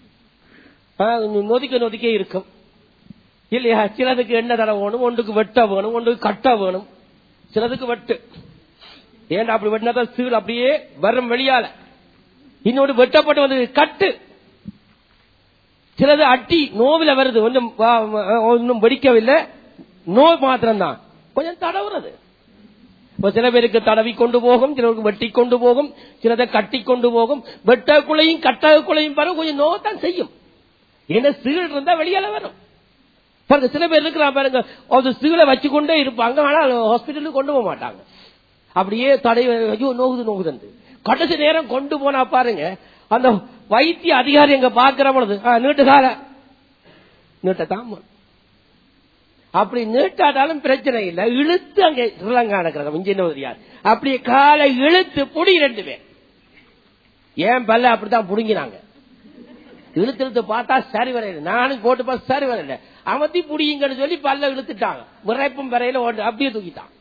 ஆ, கொஞ்சம் நொதிக்க நொதிக்க இருக்கும் இல்லையா சிலதுக்கு என்ன தர வேணும் ஒன்றுக்கு வெட்ட வேணும் ஒன்றுக்கு கட்ட வேணும் சிலதுக்கு வெட்டு ஏன்டா அப்படி வெட்டினாதான் சீல் அப்படியே வரும் வெளியால இன்னொன்று வெட்டப்பட்டு வந்து கட்டு சிலது அட்டி நோவில வருது கொஞ்சம் வா- வா- ஒன்றும் வெடிக்கவில்லை நோய் மாத்திரம்தான் கொஞ்சம் தடவுறது இப்ப சில பேருக்கு தடவி கொண்டு போகும் சிலருக்கு வெட்டி கொண்டு போகும் சிலதை கட்டி கொண்டு போகும் வெட்டக்குள்ளையும் கட்டக்குள்ளையும் பாருங்க கொஞ்சம் நோத்தான் செய்யும் ஏன்னா சீல் இருந்தா வெளியால வரும் பாருங்க சில பேர் இருக்கிறான் பாருங்க அந்த சீலை வச்சுக்கொண்டே இருப்பாங்க ஆனா ஹாஸ்பிட்டலுக்கு கொண்டு போக மாட்டாங்க அப்படியே தடை ஐயோ நோகுது நோகுது கடைசி நேரம் கொண்டு போனா பாருங்க அந்த வைத்திய அதிகாரி எங்க பாக்குற பொழுது "ஆ, நீட்டு கால நீட்டத்தான் போகணும். அப்படி நீட்டாட்டாலும் பிரச்சனை இல்லை இழுத்து அங்கே ஸ்ரீலங்கா நடக்கிறாங்க இன்ஜினியர் அப்படியே காலை இழுத்து புடி ரெண்டு பேர் ஏன் பல்ல அப்படித்தான் புடுங்கினாங்க இழுத்து இழுத்து பார்த்தா சரி வரையில நானும் போட்டு பார்த்து சரி வரையில அமர்த்தி புடிங்கன்னு சொல்லி பல்ல இழுத்துட்டாங்க விரைப்பும் வரையில ஓட்டு அப்படியே தூக்கிட்டான்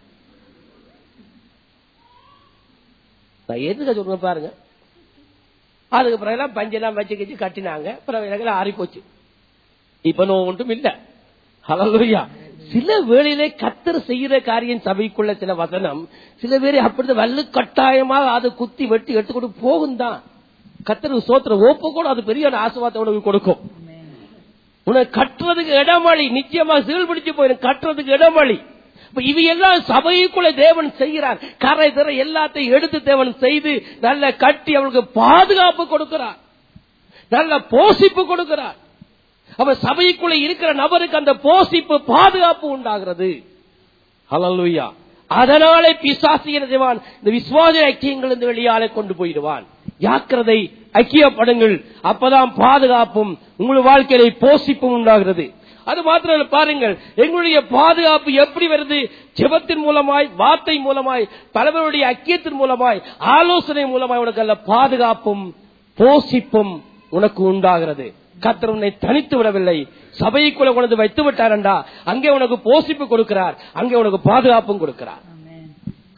நான் எதுக்கு சொல்றேன் பாருங்க அதுக்கு பிறகு எல்லாம் பஞ்செல்லாம் வச்சு கச்சு கட்டினாங்க பிறகு எனக்கு ஆறி போச்சு இப்ப நோ ஒன்றும் இல்ல ஹலலுயா சில வேளையிலே கத்தர் செய்யற காரியம் சபைக்குள்ள சில வசனம் சில பேர் அப்படி வல்லு கட்டாயமாக அதை குத்தி வெட்டி எடுத்துக்கொண்டு போகும் தான் கத்தர் சோத்திர ஓப்பு கூட அது பெரிய ஆசுவாத்தை உனக்கு கொடுக்கும் உனக்கு கட்டுறதுக்கு இடமளி நிச்சயமா சீல் பிடிச்சு போயிடும் கட்டுறதுக்கு இடமளி இப்ப இவையெல்லாம் சபைக்குள்ள தேவன் செய்கிறார் கரை திற எல்லாத்தையும் எடுத்து தேவன் செய்து நல்ல கட்டி அவளுக்கு பாதுகாப்பு கொடுக்கிறார் நல்ல போஷிப்பு கொடுக்கிறார் அப்ப சபைக்குள்ள இருக்கிற நபருக்கு அந்த போஷிப்பு பாதுகாப்பு உண்டாகிறது ஹalleluya அதனாலே பிசாசு என்ன செய்வான் இந்த விசுவாச ஐக்கியங்கள் இந்த வெளியாலே கொண்டு போயிடுவான் ஜாக்கிரதை ஐக்கியப்படுங்கள் அப்பதான் பாதுகாப்பும் உங்கள் வாழ்க்கையில போஷிப்பும் உண்டாகிறது அது மாத்திரம் இல்ல, பாருங்கள் எங்களுடைய பாதுகாப்பு எப்படி வருது ஜெபத்தின் மூலமாய் வார்த்தை மூலமாய் பலவருடைய ஐக்கியத்தின் மூலமாய் ஆலோசனை மூலமாய் உனக்கு அல்ல பாதுகாப்பும் போஷிப்பும் உனக்கு உண்டாகிறது கத்தர் உன்னை தனித்து விடவில்லை சபைக்குள்ள கொண்டு வைத்து விட்டாரண்டா அங்கே உனக்கு போஷிப்பு கொடுக்கிறார் அங்கே உனக்கு பாதுகாப்பும் கொடுக்கிறார்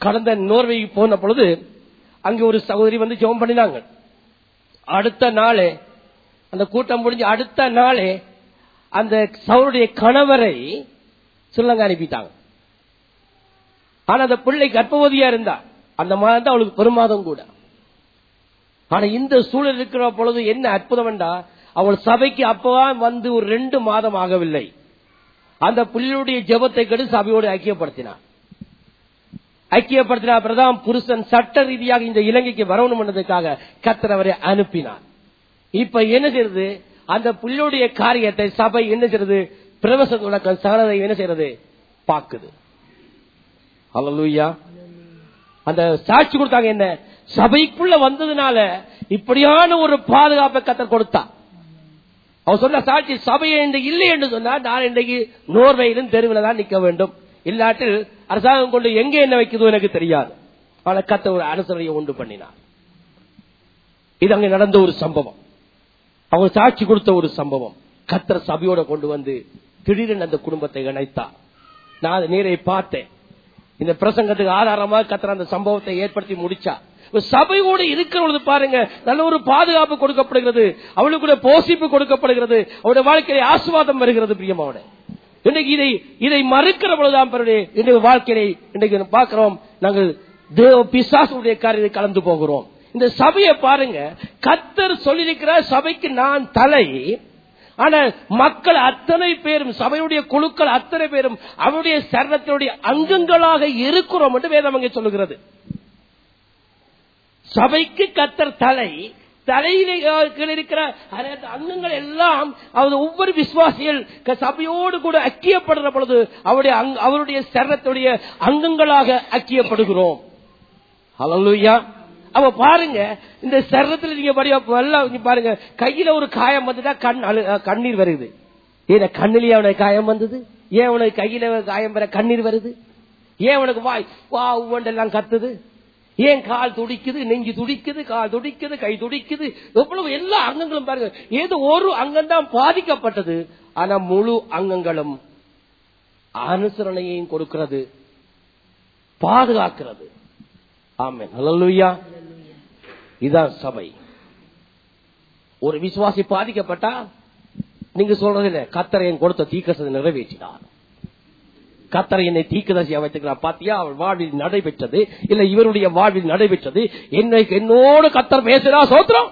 கடந்த நோர்வே போன பொழுது அங்கே ஒரு சகோதரி வந்து ஜெபம் பண்ணினாங்க அடுத்த நாளே அந்த கூட்டம் முடிஞ்சு அடுத்த நாளே அந்த சவுருடைய கணவரை ஸ்ரீலங்கா அனுப்பிட்டாங்க ஆனா அந்த பிள்ளை கர்ப்பவதியா இருந்தா அந்த மாதம் தான் அவளுக்கு பெருமாதம் கூட ஆனா இந்த சூழல் இருக்கிற பொழுது என்ன அற்புதம் என்றா அவள் சபைக்கு அப்பவா வந்து ஒரு ரெண்டு மாதம் ஆகவில்லை அந்த பிள்ளையுடைய ஜெபத்தை கெடு சபையோடு ஐக்கியப்படுத்தினார் ஐக்கியப்படுத்தினார் பிரதாம் புருஷன் சட்ட ரீதியாக இந்த இலங்கைக்கு வரணும் என்பதற்காக கத்தர் அவரை அனுப்பினார் இப்ப என்ன செய்யறது அந்த பிள்ளையுடைய காரியத்தை சபை என்ன செய்யறது பிரவச விளக்கம் சகலதை என்ன செய்யறது பாக்குது அல்லூயா அந்த சாட்சி கொடுத்தாங்க என்ன சபைக்குள்ள வந்ததுனால இப்படியான ஒரு பாதுகாப்பை கத்தர் கொடுத்தா அவன் சொன்ன சாட்சி சபையை இன்றைக்கு இல்லை என்று சொன்னா நான் இன்றைக்கு நோர்வையிலும் தெருவில் தான் நிக்க வேண்டும் இல்லாட்டில் அரசாங்கம் கொண்டு எங்க என்ன வைக்குதோ எனக்கு தெரியாது ஆனா கத்த ஒரு அனுசரணையை உண்டு பண்ணினார் இது அங்க நடந்த ஒரு சம்பவம் அவங்க சாட்சி கொடுத்த ஒரு சம்பவம் கத்திர சபையோட கொண்டு வந்து திடீரென அந்த குடும்பத்தை இணைத்தார் நான் அதை நேரை பார்த்தேன் இந்த பிரசங்கத்துக்கு ஆதாரமாக கத்திர அந்த சம்பவத்தை ஏற்படுத்தி முடிச்சா சபையோடு இருக்கிறது பாருங்க நல்ல ஒரு பாதுகாப்பு கொடுக்கப்படுகிறது அவளுக்கு கூட போசிப்பு கொடுக்கப்படுகிறது அவருடைய வாழ்க்கையில ஆசுவாதம் வருகிறது பிரியமாவோட இன்னைக்கு இதை இதை மறுக்கிற பொழுதுதான் பிறகு இன்றைய வாழ்க்கையை இன்றைக்கு பார்க்கிறோம் நாங்கள் தேவ பிசாசுடைய காரியத்தை கலந்து போகிறோம் இந்த சபையை பாருங்க கத்தர் சொல்லியிருக்கிறார் சபைக்கு நான் தலை ஆனா மக்கள் அத்தனை பேரும் சபையுடைய குழுக்கள் அத்தனை பேரும் அவருடைய சரணத்தினுடைய அங்கங்களாக இருக்கிறோம் என்று வேதம் அங்கே சொல்லுகிறது சபைக்கு கத்தர் தலை தலையில இருக்கிற அனைத்து அங்கங்கள் எல்லாம் அவர் ஒவ்வொரு விசுவாசிகள் க- சபையோடு கூட ஐக்கியப்படுற பொழுது அவருடைய அங்க- அவருடைய சரணத்துடைய அங்கங்களாக ஐக்கியப்படுகிறோம் ஹalleluya அவ பாருங்க இந்த சரணத்துல நீங்க படியா நல்லா நீங்க பாருங்க கையில ஒரு காயம் வந்துட்டா கண் அழு- அஹ் கண்ணீர் வருது ஏன் கண்ணிலேயே அவனுக்கு காயம் வந்தது ஏன் உனக்கு கையில காயம் வர கண்ணீர் வருது ஏன் உனக்கு வாய் வா உவண்டெல்லாம் கத்துது ஏன் கால் துடிக்குது நெஞ்சு துடிக்குது கால் துடிக்குது கை துடிக்குது எவ்வளவு எல்லா அங்கங்களும் பாருங்க ஏதோ ஒரு அங்கம் தான் பாதிக்கப்பட்டது ஆனா முழு அங்கங்களும் அனுசரணையையும் கொடுக்கிறது பாதுகாக்கிறது ஆமென் ஹalleluya இதான் சபை ஒரு விசுவாசி பாதிக்கப்பட்டா நீங்க சொல்றது இல்ல கத்தரை என் கொடுத்த தீக்கசதை நிறைவேற்றினார் கத்தரை என்னை தீக்கதரிசியா வைத்துக்கிறார் பாத்தியா அவள் வாழ்வில் நடைபெற்றது இல்ல இவருடைய வாழ்வில் நடைபெற்றது என்னை என்னோடு கத்தர் பேசுறா சோத்திரம்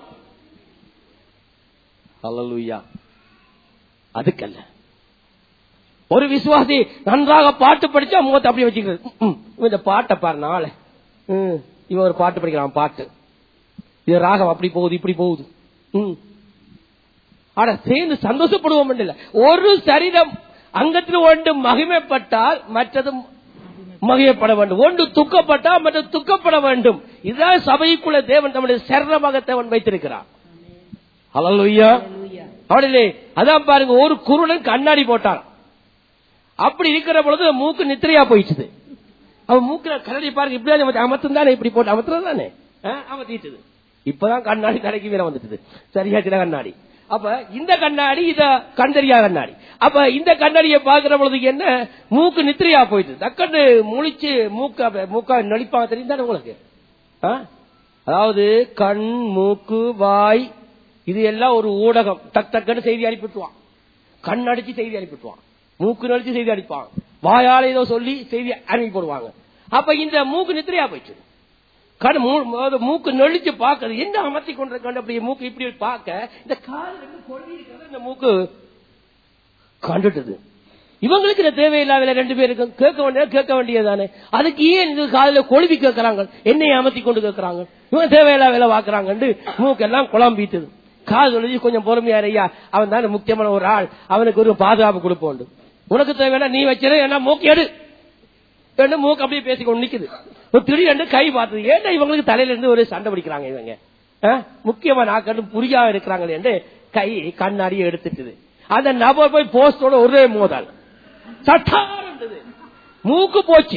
ஹalleluya அதுக்கல்ல ஒரு விசுவாசி நன்றாக பாட்டு படிச்சா முகத்தை அப்படியே வச்சுக்கிறது ம், ம், இவன் இந்த பாட்டை பாரு நாளை ம், இவன் ஒரு பாட்டு படிக்கிறான் பாட்டு இது ராகம் அப்படி போகுது இப்படி போகுது ம். ஆனா சேர்ந்து சந்தோஷப்படுவோம் இல்ல ஒரு சரீரம் அங்கத்தில் ஒன்று மகிமைப்பட்டால் மற்றதும் மகிமைப்பட வேண்டும் ஒன்று துக்கப்பட்டால் மற்ற துக்கப்பட வேண்டும் இதுதான் சபைக்குள்ள தேவன் நம்முடைய சரணமாக தேவன் வைத்திருக்கிறார் ஹalleluya அவனிலே அதான் பாருங்க ஒரு குருடன் கண்ணாடி போட்டான் அப்படி இருக்கிற பொழுது மூக்கு நித்திரையா போயிடுச்சு அவன் மூக்குல கண்ணாடி பாருங்க இப்படி அமர்த்தம் தானே இப்படி போட்டு அமர்த்தம் தானே அமர்த்திட்டுது இப்பதான் கண்ணாடி கடைக்கு வீர வந்துட்டுது சரியா சில கண்ணாடி அப்ப இந்த கண்ணாடி இத கண்டறியா கண்ணாடி அப்ப இந்த கண்ணாடியை பாக்குற பொழுது என்ன மூக்கு நித்திரையா போயிட்டு டக்குன்னு முழிச்சு மூக்க மூக்கா நடிப்பாங்க தெரியும் தானே உங்களுக்கு ஆ? அதாவது கண் மூக்கு வாய் இது எல்லாம் ஒரு ஊடகம் டக் டக்குன்னு செய்தி அனுப்பிட்டுவான் கண் அடிச்சு செய்தி அனுப்பிட்டுவான் மூக்கு நடிச்சு செய்தி அடிப்பான் வாயால ஏதோ சொல்லி செய்தி அனுப்பி போடுவாங்க அப்ப இந்த மூக்கு நித்திரையா போயிடுச்சு கண் மூ- அதாவது மூக்கு நெளிச்சு பார்க்கறது என்ன அமர்த்தி கொண்டிருக்காண்டு அப்படி மூக்கு இப்படி பார்க்க இந்த காது ரெண்டு கொள்ளி இருக்கிறது இந்த மூக்கு கண்டுட்டது இவங்களுக்கு இந்த தேவையில்லாத ரெண்டு பேருக்கு கேட்க வேண்டிய கேட்க வேண்டியதானே அதுக்கு ஏன் இது காதுல கொழுவி கேட்கறாங்க என்னை அமர்த்தி கொண்டு கேட்கறாங்க இவன் தேவையில்லா வேலை வாக்குறாங்கன்னு மூக்கெல்லாம் குழம்பிட்டுது காது ஒழுதி கொஞ்சம் பொறுமையா ஐயா அவன் தானே முக்கியமான ஒரு ஆள் அவனுக்கு ஒரு பாதுகாப்பு கொடுப்போம் உனக்கு தேவையான நீ வச்சிரு என்ன மூக்கு எடு ரெண்டு மூக்கு அப்படியே பேசிக்கொண்டு நிக்குது ஒரு திடீரென்று கை பார்த்தது ஏன்டா இவங்களுக்கு தலையில இருந்து ஒரு சண்டை பிடிக்கிறாங்க இவங்க ஆ? முக்கியமா நாக்கண்டு புரியா இருக்கிறாங்களே என்று கை கண்ணாடியை எடுத்துட்டுது அந்த நபர் போய் போஸ்டோட ஒரே மோதல் சட்டார் இருந்தது. மூக்கு போச்சு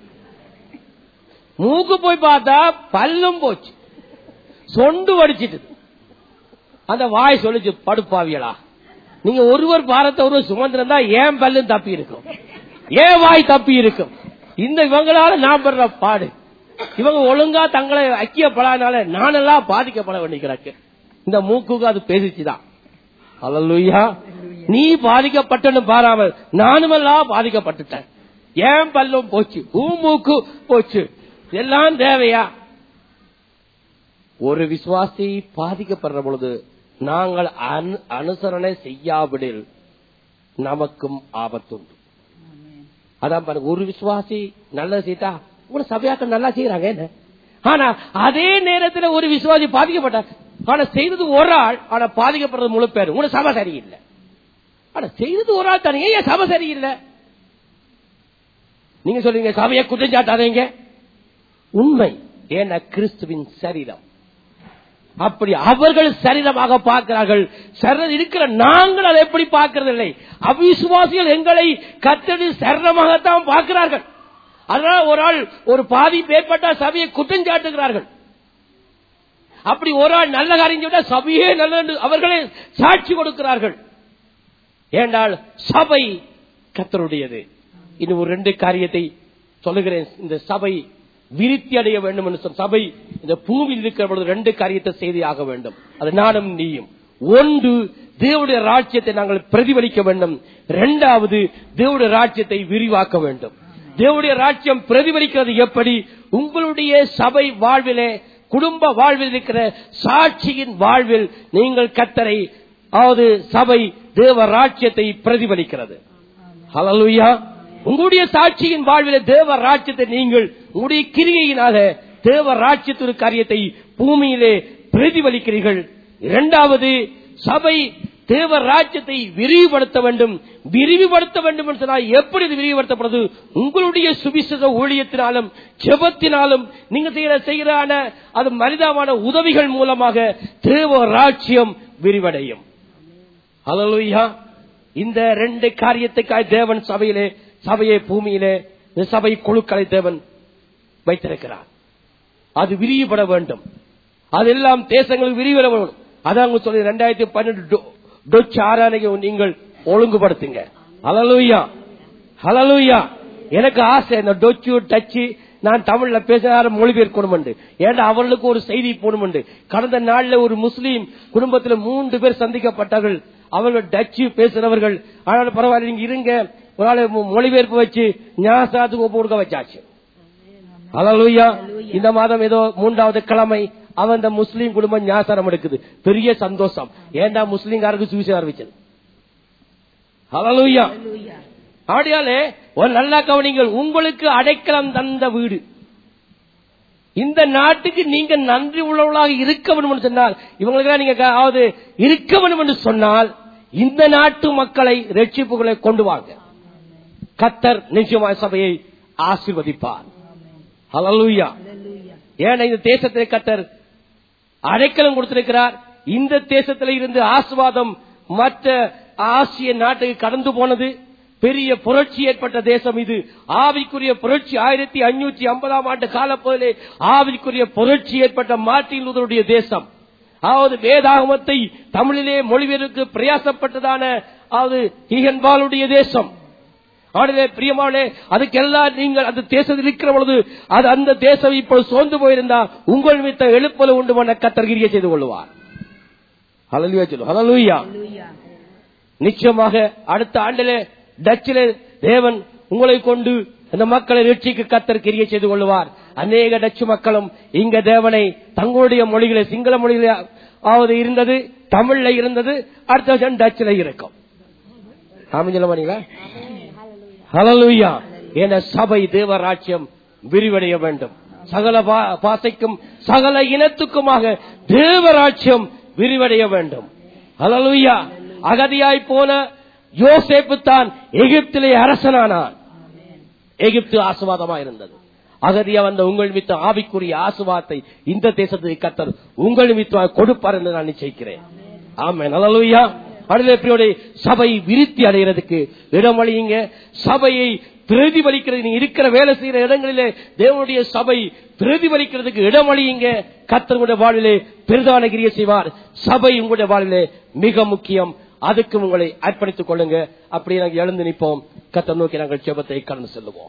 மூக்கு போய் பார்த்தா பல்லும் போச்சு சொண்டு வடிச்சிட்டு அந்த வாய் சொல்லிச்சு படுப்பாவியலா நீங்க ஒருவர் பாரத்தை ஒருவர் சுமந்திருந்தா ஏன் பல்லும் தப்பி இருக்கும் ஏன் வாய் தப்பி இருக்கும் இந்த இவங்களால நான் படுற பாடு இவங்க ஒழுங்கா தங்களை ஐக்கியப்படாதனால நானெல்லாம் பாதிக்கப்பட வேண்டியிருக்கிறக்கு இந்த மூக்குக்கு அது பேசிச்சுதான் அல்லலுயா நீ பாதிக்கப்பட்டன்னு பாராமல் நானுமெல்லாம் பாதிக்கப்பட்டுட்டேன் ஏன் பல்லும் போச்சு உன் மூக்கு போச்சு எல்லாம் தேவையா ஒரு விசுவாசி பாதிக்கப்படுற பொழுது நாங்கள் அனு- அனுசரணை செய்யாவிடில் நமக்கும் ஆபத்துண்டு அதான் பாருங்க ஒரு விசுவாசி நல்லது செய்தா உங்களை சபையாக்கள் நல்லா செய்யறாங்க என்ன ஆனா அதே நேரத்தில் ஒரு விசுவாசி பாதிக்கப்பட்டார் ஆனா செய்தது ஒரு ஆள் ஆனா பாதிக்கப்படுறது முழு பேர் உங்களை சபை சரியில்லை ஆனா செய்தது ஒரு ஆள் தானே ஏன் சபை சரியில்லை நீங்க சொல்றீங்க சபையை குற்றஞ்சாட்டாதீங்க உண்மை ஏன்னா கிறிஸ்துவின் சரீரம் அப்படி அவர்கள் சரீரமாக பார்க்கிறார்கள் சரீரம் இருக்கிற நாங்கள் அதை எப்படி பார்க்கிறது இல்லை அவிசுவாசிகள் எங்களை கத்தடி சரணமாகத்தான் பார்க்கிறார்கள் அதனால ஒரு ஆள் ஒரு பாதிப்பு ஏற்பட்டா சபையை குற்றஞ்சாட்டுகிறார்கள் அப்படி ஒரு ஆள் நல்ல காரியம் செய்தா சபையே நல்ல என்று அவர்களே சாட்சி கொடுக்கிறார்கள் ஏண்டால் சபை கத்தருடையது இன்னும் ஒரு ரெண்டு காரியத்தை சொல்லுகிறேன் இந்த சபை விருத்தி அடைய வேண்டும் என்று சொன்ன சபை இந்த பூமியில் இருக்கிற பொழுது ரெண்டு காரியத்தை செய்து ஆக வேண்டும் அது நானும் நீயும் ஒன்று தேவனுடைய ராஜ்யத்தை நாங்கள் பிரதிபலிக்க வேண்டும் இரண்டாவது தேவனுடைய ராஜ்யத்தை விரிவாக்க வேண்டும் தேவனுடைய ராஜ்யம் பிரதிபலிக்கிறது எப்படி உங்களுடைய சபை வாழ்விலே குடும்ப வாழ்வில் இருக்கிற சாட்சியின் வாழ்வில் நீங்கள் கத்தரை அதாவது சபை தேவ ராஜ்யத்தை பிரதிபலிக்கிறது ஹalleluya உங்களுடைய சாட்சியின் வாழ்வில தேவ ராஜ்யத்தை நீங்கள் உங்களுடைய கிரியையினால தேவ ராஜ்யத்தின் காரியத்தை பூமியிலே பிரதிபலிக்கிறீர்கள் இரண்டாவது சபை தேவ ராஜ்யத்தை விரிவுபடுத்த வேண்டும் விரிவுபடுத்த வேண்டும் என்று சொன்னால் எப்படி இது விரிவுபடுத்தப்படுது உங்களுடைய சுவிசேஷ ஊழியத்தினாலும் ஜெபத்தினாலும் நீங்க செய்கிற செய்கிறான அது மனிதமான உதவிகள் மூலமாக தேவ ராஜ்யம் விரிவடையும் ஹalleluya இந்த ரெண்டு காரியத்துக்காய் தேவன் சபையிலே சபையை பூமியிலே இந்த சபை குழுக்களை தேவன் வைத்திருக்கிறார் அது விரிவுபட வேண்டும் அதெல்லாம் தேசங்களுக்கு விரிவட வேண்டும் அதான் அவங்க சொல்லி ரெண்டாயிரத்தி பன்னெண்டு டொச் ஆராதனையை நீங்கள் ஒழுங்குபடுத்துங்க ஹலலூயா ஹலலூயா எனக்கு ஆசை இந்த டொச்சு டச்சு நான் தமிழ்ல பேசினார மொழிபெயர்க்கணும் ஏன்னா அவர்களுக்கு ஒரு செய்தி போகணும் கடந்த நாள்ல ஒரு முஸ்லீம் குடும்பத்துல மூன்று பேர் சந்திக்கப்பட்டார்கள் அவர்கள் டச்சு பேசுறவர்கள் ஆனால் பரவாயில்ல நீங்க இருங்க ஒரு நாள் மொழிபெயர்ப்பு வச்சு ஞாசாத்துக்கு ஒப்பு கொடுக்க வச்சாச்சு ஹalleluya இந்த மாதம் ஏதோ மூன்றாவது கிழமை அவன் இந்த முஸ்லீம் குடும்பம் ஞாசனம் எடுக்குது பெரிய சந்தோஷம் ஏண்டா முஸ்லீம்காரருக்கு சுவிசேஷம் அறிவிச்சது ஹalleluya ஆடியாலே ஒரு நல்ல கவனிங்கள் உங்களுக்கு அடைக்கலம் தந்த வீடு இந்த நாட்டுக்கு நீங்க நன்றி உள்ளவர்களாக இருக்க வேண்டும் என்று சொன்னால் இவங்களுக்கு நீங்க அதாவது இருக்க வேண்டும் என்று சொன்னால் இந்த நாட்டு மக்களை ரட்சிப்புகளை கொண்டு வாங்க கத்தர் நிச்சயமாய் சபையை ஆசீர்வதிப்பார் ஹalleluya ஏன்னா இந்த தேசத்திலே கத்தர் அடைக்கலம் கொடுத்திருக்கிறார் இந்த தேசத்தில இருந்து ஆசுவாதம் மற்ற ஆசிய நாட்டுக்கு கடந்து போனது பெரிய புரட்சி ஏற்பட்ட தேசம் இது ஆவிக்குரிய புரட்சி ஆயிரத்தி அஞ்சூற்றி ஐம்பதாம் ஆண்டு காலப்போதிலே ஆவிக்குரிய புரட்சி ஏற்பட்ட மார்ட்டின் லூதருடைய தேசம் அதாவது வேதாகமத்தை தமிழிலே மொழிபெயர்க்கு பிரயாசப்பட்டதான அதாவது ஹீகன்பாலுடைய தேசம் ஆனதே பிரியமானே அதுக்கெல்லாம் நீங்கள் அந்த தேசத்தில் இருக்கிற பொழுது அது அந்த தேசம் இப்பொழுது சோர்ந்து போயிருந்தா உங்கள் மித்த எழுப்பல உண்டு பண்ண கத்தர்கிரிய செய்து கொள்வார் ஹalleluya சொல்லு ஹalleluya நிச்சயமாக அடுத்த ஆண்டிலே டச்சிலே தேவன் உங்களை கொண்டு அந்த மக்களை ரட்சிக்கு கத்தர் கிரிய செய்து கொள்வார் அநேக டச்சு மக்களும் இங்க தேவனை தங்களுடைய மொழிகளை சிங்கள மொழியில ஆவது இருந்தது தமிழ்ல இருந்தது அடுத்த வருஷம் டச்சில் இருக்கும் ஆமாம் சொல்ல மாட்டீங்களா ஹலலுயா என சபை தேவராட்சியம் விரிவடைய வேண்டும் சகல பா- பாசைக்கும் சகல இனத்துக்குமாக தேவராட்சியம் விரிவடைய வேண்டும் ஹலலுயா அகதியாய் போன யோசேப்பு தான் எகிப்திலே அரசனானான் எகிப்து ஆசுவாதமா இருந்தது அகதியா வந்த உங்கள் மித்த ஆவிக்குரிய ஆசுவாதத்தை இந்த தேசத்தை கத்தர் உங்கள் மித்தமாக கொடுப்பார் என்று நான் நிச்சயிக்கிறேன் ஆமே நல்லலுயா அடுத்த சபை விருத்தி அடைகிறதுக்கு இடமளியுங்க சபையை பிரதிபலிக்கிறது நீ இருக்கிற வேலை செய்யற இடங்களிலே தேவனுடைய சபை பிரதிபலிக்கிறதுக்கு இடமளியுங்க கத்தருடைய வாழ்விலே பிரதான கிரிய செய்வார் சபை உங்களுடைய வாழ்விலே மிக முக்கியம் அதுக்கு உங்களை அர்ப்பணித்துக் கொள்ளுங்க அப்படி நாங்கள் எழுந்து நிற்போம் கத்தர் நோக்கி நாங்கள் செபத்தை கடந்து செல்லுவோம்